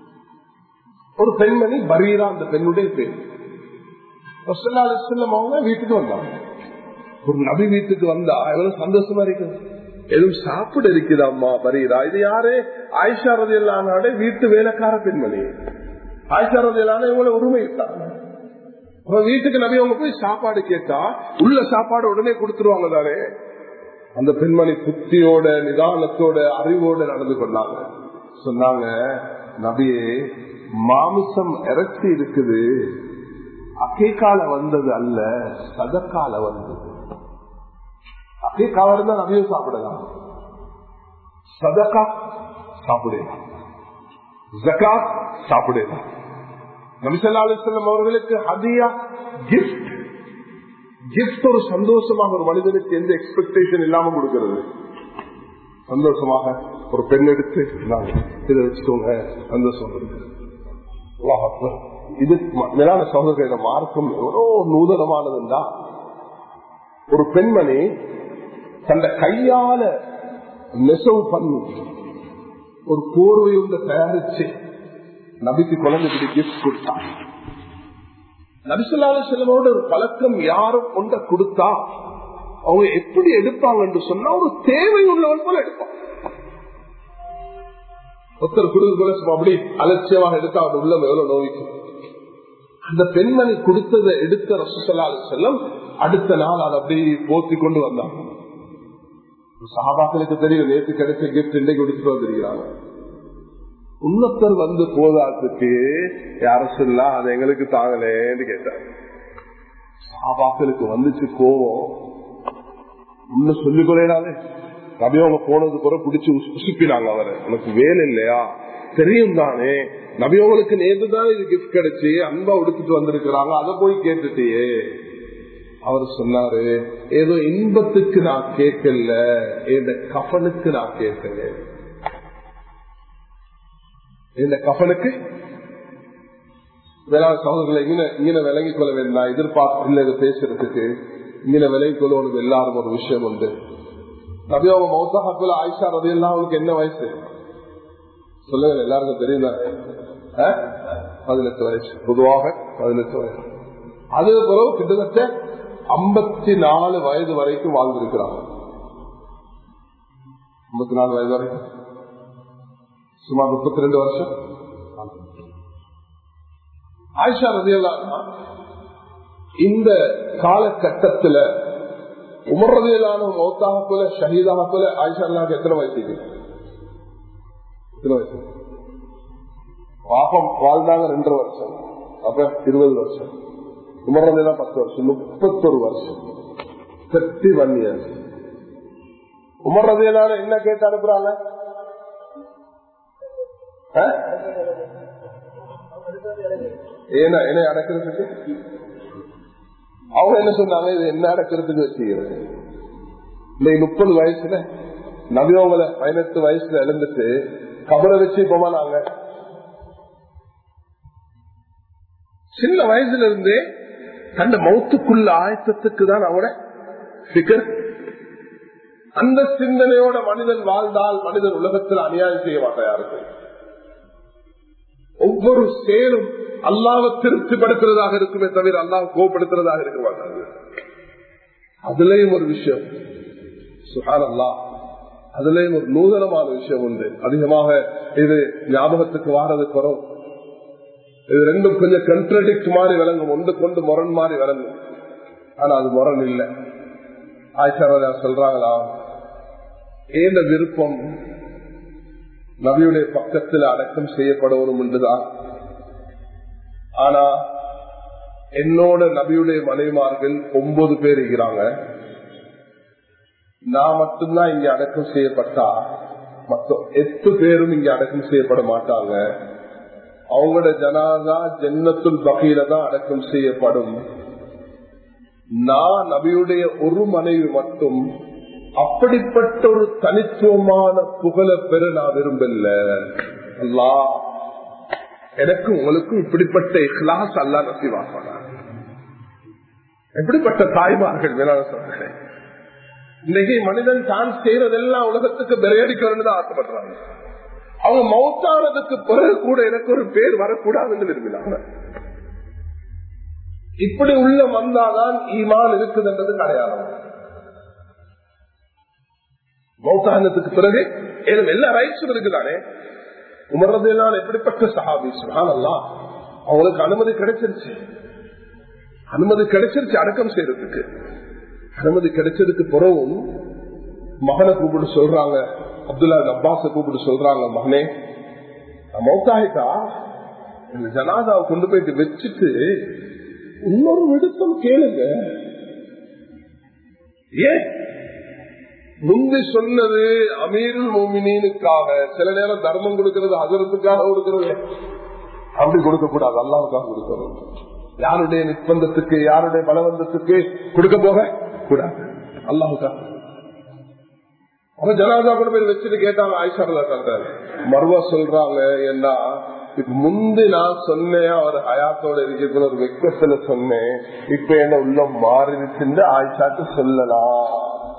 Speaker 2: ஒரு பெண்மணி பரீரா அந்த பெண்ணுடைய பேர் ரசூலுல்லாஹி அலைஹி வஸல்லம் அவங்க வீட்டுக்கு வந்தாங்க ஒரு நபி வீட்டுக்கு வந்தா எவ்வளவு சந்தோஷமா இருக்கு எதுவும் சாப்பிட இருக்குது அம்மா பரீரா இது யாரு ஆயிஷா ரதி எல்லானோட வீட்டு வேலைக்கார பெண்மணி ஆயிஷா ரதி எல்லான இவங்களை உரிமை இருக்காங்க அப்ப வீட்டுக்கு நபி அவங்க போய் சாப்பாடு கேட்டா உள்ள சாப்பாடு உடனே கொடுத்துருவாங்க தானே அந்த பெண்மணி புத்தியோட நிதானத்தோட அறிவோட நடந்து கொண்டாங்க சொன்னாங்க நபியே மாமிசம் இறைச்சி இருக்குது அக்கேக்கால வந்தது அல்ல சதக்கால வந்தது அக்கேக்கால இருந்தா நபியும் சாப்பிடலாம் சதக்கா சாப்பிடலாம் ஜக்காத் சாப்பிடலாம் நபிசல்லா அலிஸ்லாம் அவர்களுக்கு ஹதியா கிஃப்ட் கிஃப்ட் ஒரு சந்தோஷமாக ஒரு மனிதனுக்கு எந்த எக்ஸ்பெக்டேஷன் இல்லாம கொடுக்கிறது சந்தோஷமாக ஒரு பெண் எடுத்து இந்தாங்க, இதை வச்சுக்கோங்க சந்தோஷம் இருக்கு அல்லாஹ் அக்பர். இது ம- மேலான சகோதரர்களிட மார்க்கம் எவ்வளோ நூதனமானதுண்டா ஒரு பெண்மணி தந்த கையால நெசவு பண்ணி ஒரு போர்வை ஒன்று தயாரிச்சு நபிக்கு குழந்தைக்கு கிஃப்ட் கொடுத்தாங்க நபிசுல்லாத செல்லமோட ஒரு பழக்கம் யாரும் கொண்ட கொடுத்தா அவங்க எப்படி எடுப்பாங்க என்று சொன்னா ஒரு தேவை உள்ளவன் போல எடுப்பான் ஒருத்தர் குடும்ப போல சும்மா அப்படி அலட்சியமாக எடுத்தா அவன் உள்ளம் எவ்வளவு நோய்க்கும் அந்த பெண்மணி கொடுத்ததை எடுத்த ரசூசல்லாத செல்லம் அடுத்த நாள் அதை அப்படியே போத்தி கொண்டு வந்தாங்க சகாபாக்களுக்கு தெரியும் நேற்று கிடைச்ச கிஃப்ட் இன்றைக்கு கொடுத்துட்டு வந்திருக்கிறாங்க உன்னத்தர் வந்து போதாத்துக்கு யார சொல்லா அது எங்களுக்கு தாங்கலேன்னு கேட்டார் சாபாக்களுக்கு வந்துச்சு கோவம் இன்னும் சொல்லிக் கொள்ளையிடாதே நபி அவங்க போனது கூட பிடிச்சு உசுப்பினாங்க அவரை உனக்கு வேலை இல்லையா தெரியும் தானே நபியவங்களுக்கு நேற்று தான் இது கிஃப்ட் கிடைச்சு அன்பா உடுத்துட்டு வந்திருக்கிறாங்க அதை போய் கேட்டுட்டியே அவர் சொன்னாரு ஏதோ இன்பத்துக்கு நான் கேட்கல இந்த கஃபனுக்கு நான் கேட்கல இந்த கஃபனுக்கு வேளாண் சகோதரர்களை இங்கே இங்கே விளங்கிக் கொள்ள வேண்டும் நான் எதிர்பார்ப்பு இல்லை இதை பேசுறதுக்கு இங்கே விலகிக் கொள்வது எல்லாரும் ஒரு விஷயம் உண்டு நபி அவங்க மௌத்தாக்குள்ள ஆயிஷா ரதி எல்லாம் அவங்களுக்கு என்ன வயசு சொல்லுங்க எல்லாருக்கும் தெரியும் தானே பதினெட்டு வயசு பொதுவாக பதினெட்டு வயசு அது பிறகு கிட்டத்தட்ட ஐம்பத்தி நாலு வயது வரைக்கும் வாழ்ந்திருக்கிறாங்க ஐம்பத்தி நாலு வயது வரைக்கும் சுமார் முப்பத்தி ரெண்டு வருஷம் ஆயிஷா ரதியெல்லாம் இந்த காலகட்டத்தில் உமர்றதையிலான மௌத்தாக போல ஷஹீதாக போல ஆயிஷா அல்லாவுக்கு எத்தனை வயசு எத்தனை வயசு பாப்பம் வாழ்ந்தாங்க ரெண்டரை வருஷம் அப்ப இருபது வருஷம் உமர்றதையெல்லாம் பத்து வருஷம் முப்பத்தொரு வருஷம் தேர்ட்டி ஒன் இயர்ஸ் உமர்றதையிலான என்ன கேட்டு அனுப்புறாங்க ஏன்னா என்ன அடக்கிறதுக்கு அவங்க என்ன சொன்னாங்க இது என்ன அடக்கிறதுக்கு வச்சுக்கிறது இன்னைக்கு முப்பது வயசுல நவியவங்களை பதினெட்டு வயசுல எழுந்துட்டு கபரை வச்சு போமானாங்க சின்ன வயசுல இருந்தே தந்த மௌத்துக்குள்ள ஆயத்தத்துக்கு தான் அவங்களோட பிகர் அந்த சிந்தனையோட மனிதன் வாழ்ந்தால் மனிதன் உலகத்தில் அநியாயம் செய்ய மாட்டான் யாருக்கு ஒவ்வொரு செயலும் அல்லாவை திருப்திப்படுத்துறதாக இருக்குமே தவிர அல்லாஹ் கோபப்படுத்துறதாக இருக்க மாட்டாங்க அதுலயும் ஒரு விஷயம் சுகான் அல்லா அதுலயும் ஒரு நூதனமான விஷயம் உண்டு அதிகமாக இது ஞாபகத்துக்கு வாரது குறவு இது ரெண்டும் கொஞ்சம் கண்ட்ரடிக்ட் மாதிரி விளங்கும் ஒன்று கொண்டு முரண் மாதிரி விளங்கும் ஆனா அது முரண் இல்லை ஆய்ச்சாரா சொல்றாங்களா ஏந்த விருப்பம் நபியுடைய பக்கத்தில் அடக்கம் செய்யப்படணும் என்றுதான் ஆனா என்னோட நபியுடைய மனைவிமார்கள் ஒன்பது பேர் இருக்கிறாங்க நான் மட்டும்தான் இங்க அடக்கம் செய்யப்பட்டா மொத்தம் எட்டு பேரும் இங்க அடக்கம் செய்யப்பட மாட்டாங்க அவங்களோட ஜனாதா ஜென்னத்துல் பகையில தான் அடக்கம் செய்யப்படும் நான் நபியுடைய ஒரு மனைவி மட்டும் அப்படிப்பட்ட ஒரு தனித்துவமான புகழ பெற நான் விரும்பல அல்லா எனக்கு உங்களுக்கும் இப்படிப்பட்ட இஹ்லாஸ் அல்லா நசிவாப்பாங்க எப்படிப்பட்ட தாய்மார்கள் வேளாண் சொல்றேன் இன்னைக்கு மனிதன் தான் செய்யறதெல்லாம் உலகத்துக்கு பெரையடிக்கணும்னு தான் ஆசைப்படுறாங்க அவங்க மௌத்தானதுக்கு பிறகு கூட எனக்கு ஒரு பேர் வரக்கூடாதுன்னு விரும்பினாங்க இப்படி உள்ள வந்தாதான் ஈமான் இருக்குதுன்றது கிடையாது மௌத்தானத்துக்கு பிறகு ஏதும் எல்லா ரைட்ஸும் இருக்குதானே உமர்றதெல்லாம் எப்படிப்பட்ட சஹாபி சுஹான் அல்லா அவங்களுக்கு அனுமதி கிடைச்சிருச்சு அனுமதி கிடைச்சிருச்சு அடக்கம் செய்யறதுக்கு அனுமதி கிடைச்சதுக்கு பிறகும் மகனை கூப்பிட்டு சொல்றாங்க அப்துல்லா அப்பாஸ கூப்பிட்டு சொல்றாங்க மகனே மௌத்தாயிட்டா இந்த ஜனாதாவை கொண்டு போயிட்டு வச்சுட்டு இன்னொரு விடுத்தம் கேளுங்க ஏன் முந்தி சொன்னது அமீருல் மோமினுக்காக சில நேரம் தர்மம் கொடுக்கிறது அதரத்துக்காக கொடுக்கிறது அப்படி கொடுக்க கூடாது அல்லாவுக்காக கொடுக்கணும் யாருடைய நிர்பந்தத்துக்கு யாருடைய பலவந்தத்துக்கு கொடுக்க போக கூடாது அல்லாவுக்காக அவன் ஜனாதா கூட பேர் வச்சுட்டு கேட்டாங்க ஆயிஷா சொல்றாரு மர்வா சொல்றாங்க என்ன இப்ப முந்தி நான் சொன்னேன் அவர் ஹயாத்தோட இருக்கிற ஒரு வெக்கத்துல சொன்னேன் இப்ப என்ன உள்ள மாறிடுச்சுன்னு ஆயிஷாக்கு சொல்லலாம்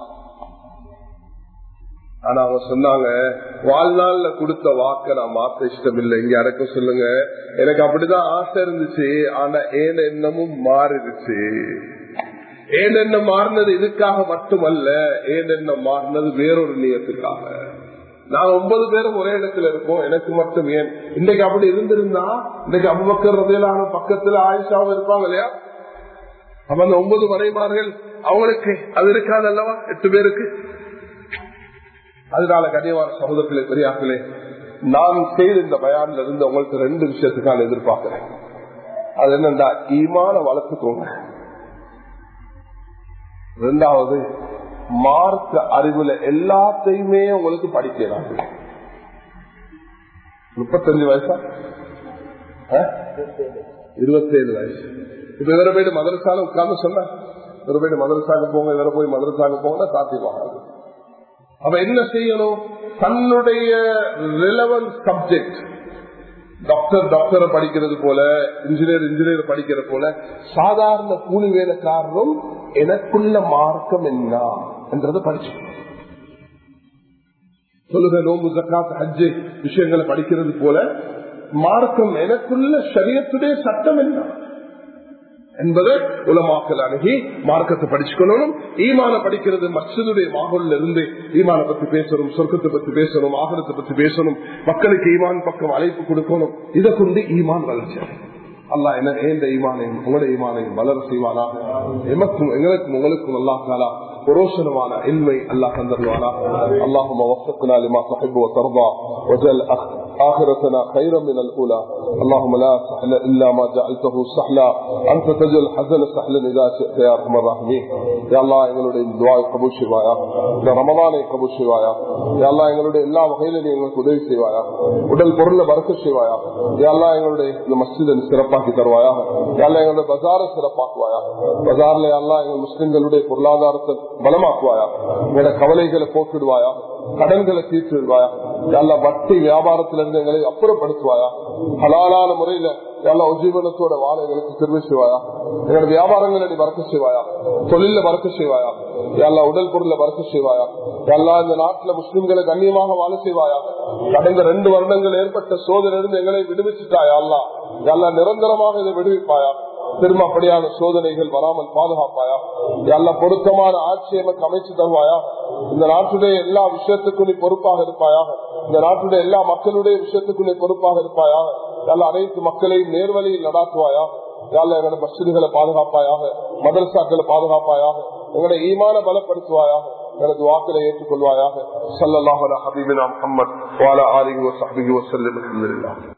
Speaker 2: ஆனா அவங்க சொன்னாங்க வாழ்நாள்ல கொடுத்த வாக்க நான் மாத்த இஷ்டம் இல்லை இங்க யாருக்கும் சொல்லுங்க எனக்கு அப்படிதான் ஆசை இருந்துச்சு ஆனா ஏன் எண்ணமும் மாறிடுச்சு ஏன் என்ன மாறினது இதுக்காக மட்டுமல்ல ஏன் என்ன மாறினது வேறொரு நியத்துக்காக நான் ஒன்பது பேரும் ஒரே இடத்துல இருக்கோம் எனக்கு மட்டும் ஏன் இன்னைக்கு அப்படி இருந்திருந்தா இன்னைக்கு அபுபக்கர் ரதையிலான பக்கத்துல ஆயிஷாவும் இருப்பாங்க இல்லையா அப்ப அந்த ஒன்பது மனைமார்கள் அவங்களுக்கு அது இருக்காது அல்லவா எட்டு பேருக்கு அதனால கனியவான சகோதரர்களே பெரியாக்களே நான் செய்த இந்த பயான்ல இருந்து உங்களுக்கு ரெண்டு விஷயத்துக்கு நான் எதிர்பார்க்கிறேன் அது என்னண்டா ஈமான வளர்த்துக்கோங்க ரெண்டாவது மார்க்க அறிவுல எல்லாத்தையுமே உங்களுக்கு படிக்கலாம் முப்பத்தஞ்சு வயசா இருபத்தேழு வயசு இப்ப இவரை போயிட்டு மதரசால உட்கார்ந்து சொன்ன இவரை போயிட்டு மதரசாக்கு போங்க இவரை போய் மதரசாக்கு போங்க சாத்தியமாகாது அவ என்ன செய்யணும் தன்னுடைய ரிலவன்ட் சப்ஜெக்ட் டாக்டர் டாக்டரை படிக்கிறது போல இன்ஜினியர் இன்ஜினியர் படிக்கிற போல சாதாரண கூலி வேலைக்காரரும் எனக்குள்ள மார்க்கம் என்ன என்றதை படிச்சு சொல்லுங்க நோம்பு ஜக்காத் ஹஜ்ஜு விஷயங்களை படிக்கிறது போல மார்க்கம் எனக்குள்ள சரியத்துடைய சட்டம் என்ன என்பது உலமாக்கல் அணுகி மார்க்கத்தை படிச்சுக்கணும் ஈமான படிக்கிறது மற்றதுடைய மாகோல்ல இருந்து ஈமான பத்தி பேசணும் சொர்க்கத்தை பத்தி பேசணும் ஆகரத்தை பத்தி பேசணும் மக்களுக்கு ஈமான் பக்கம் அழைப்பு கொடுக்கணும் இதை கொண்டு ஈமான் வளர்ச்சி அல்லா என்ன ஏந்த ஈமானையும் உங்களுடைய ஈமானையும் வளர செய்வானாக எமக்கும் எங்களுக்கும் உங்களுக்கும் அல்லா காலா புரோஷனமான இன்மை அல்லாஹ் தந்தருவானா اللهم وفقنا لما تحب وترضى وجل آخرتنا خيرا من الأولى اللهم لا سهل إلا ما جعلته سهلا أنت تجل حزن سهلا إذا شئت يا أرحم الراحمين يا الله எங்களுடைய துவாயை கபூல் செய்வாயா இந்த ரமதானை கபூல் செய்வாயா யா அல்லா எங்களுடைய எல்லா வகையிலும் எங்களுக்கு உதவி செய்வாயா உடல் பொருளை வரக்க செய்வாயா யா அல்லா எங்களுடைய இந்த மஸ்ஜிதை சிறப்பாக்கி தருவாயா யா அல்லா எங்களுடைய பஜாரை சிறப்பாக்குவாயா பஜார்ல யா அல்லா எங்கள் முஸ்லிம்களுடைய பொருளாதாரத்தை பலமாக்குவாயா எங்களுடைய கவலைகளை போக்கிடுவாயா கடன்களை தீர்த்து விடுவாயா எல்லா வட்டி வியாபாரத்தில இருந்து எங்களை அப்புறப்படுத்துவாயா ஹலாலான முறையில எல்லா உஜீவனத்தோட வாழ எங்களுக்கு திரும்ப செய்வாயா எங்களோட வியாபாரங்களை நீ வரக்க செய்வாயா தொழில வரக்க செய்வாயா எல்லா உடல் பொருளை வரக்க செய்வாயா எல்லா இந்த நாட்டுல முஸ்லிம்களை கண்ணியமாக வாழ செய்வாயா கடந்த ரெண்டு வருடங்கள் ஏற்பட்ட சோதனையிலிருந்து எங்களை விடுவிச்சுட்டாயா அல்லா எல்லா நிரந்தரமாக இதை விடுவிப்பாயா திரும்ப அப்படியான சோதனைகள் வராமல் பாதுகாப்பாயா எல்லா பொருத்தமான ஆட்சி எனக்கு அமைச்சு தருவாயா இந்த நாட்டுடைய எல்லா விஷயத்துக்கும் நீ பொறுப்பாக இருப்பாயாக இந்த நாட்டுடைய எல்லா மக்களுடைய விஷயத்துக்கும் நீ பொறுப்பாக இருப்பாயாக எல்லா அனைத்து மக்களையும் நேர்வழியில் நடாத்துவாயா யாழ்ல எங்களோட மசிதிகளை பாதுகாப்பாயாக மதரசாக்களை பாதுகாப்பாயாக எங்களுடைய ஈமான பலப்படுத்துவாயாக எனது வாக்களை ஏற்றுக்கொள்வாயாக சல்லாஹ் ஹபீபினா முகமது வாலா ஆலிஹி வசஹபிஹி வசல்லம்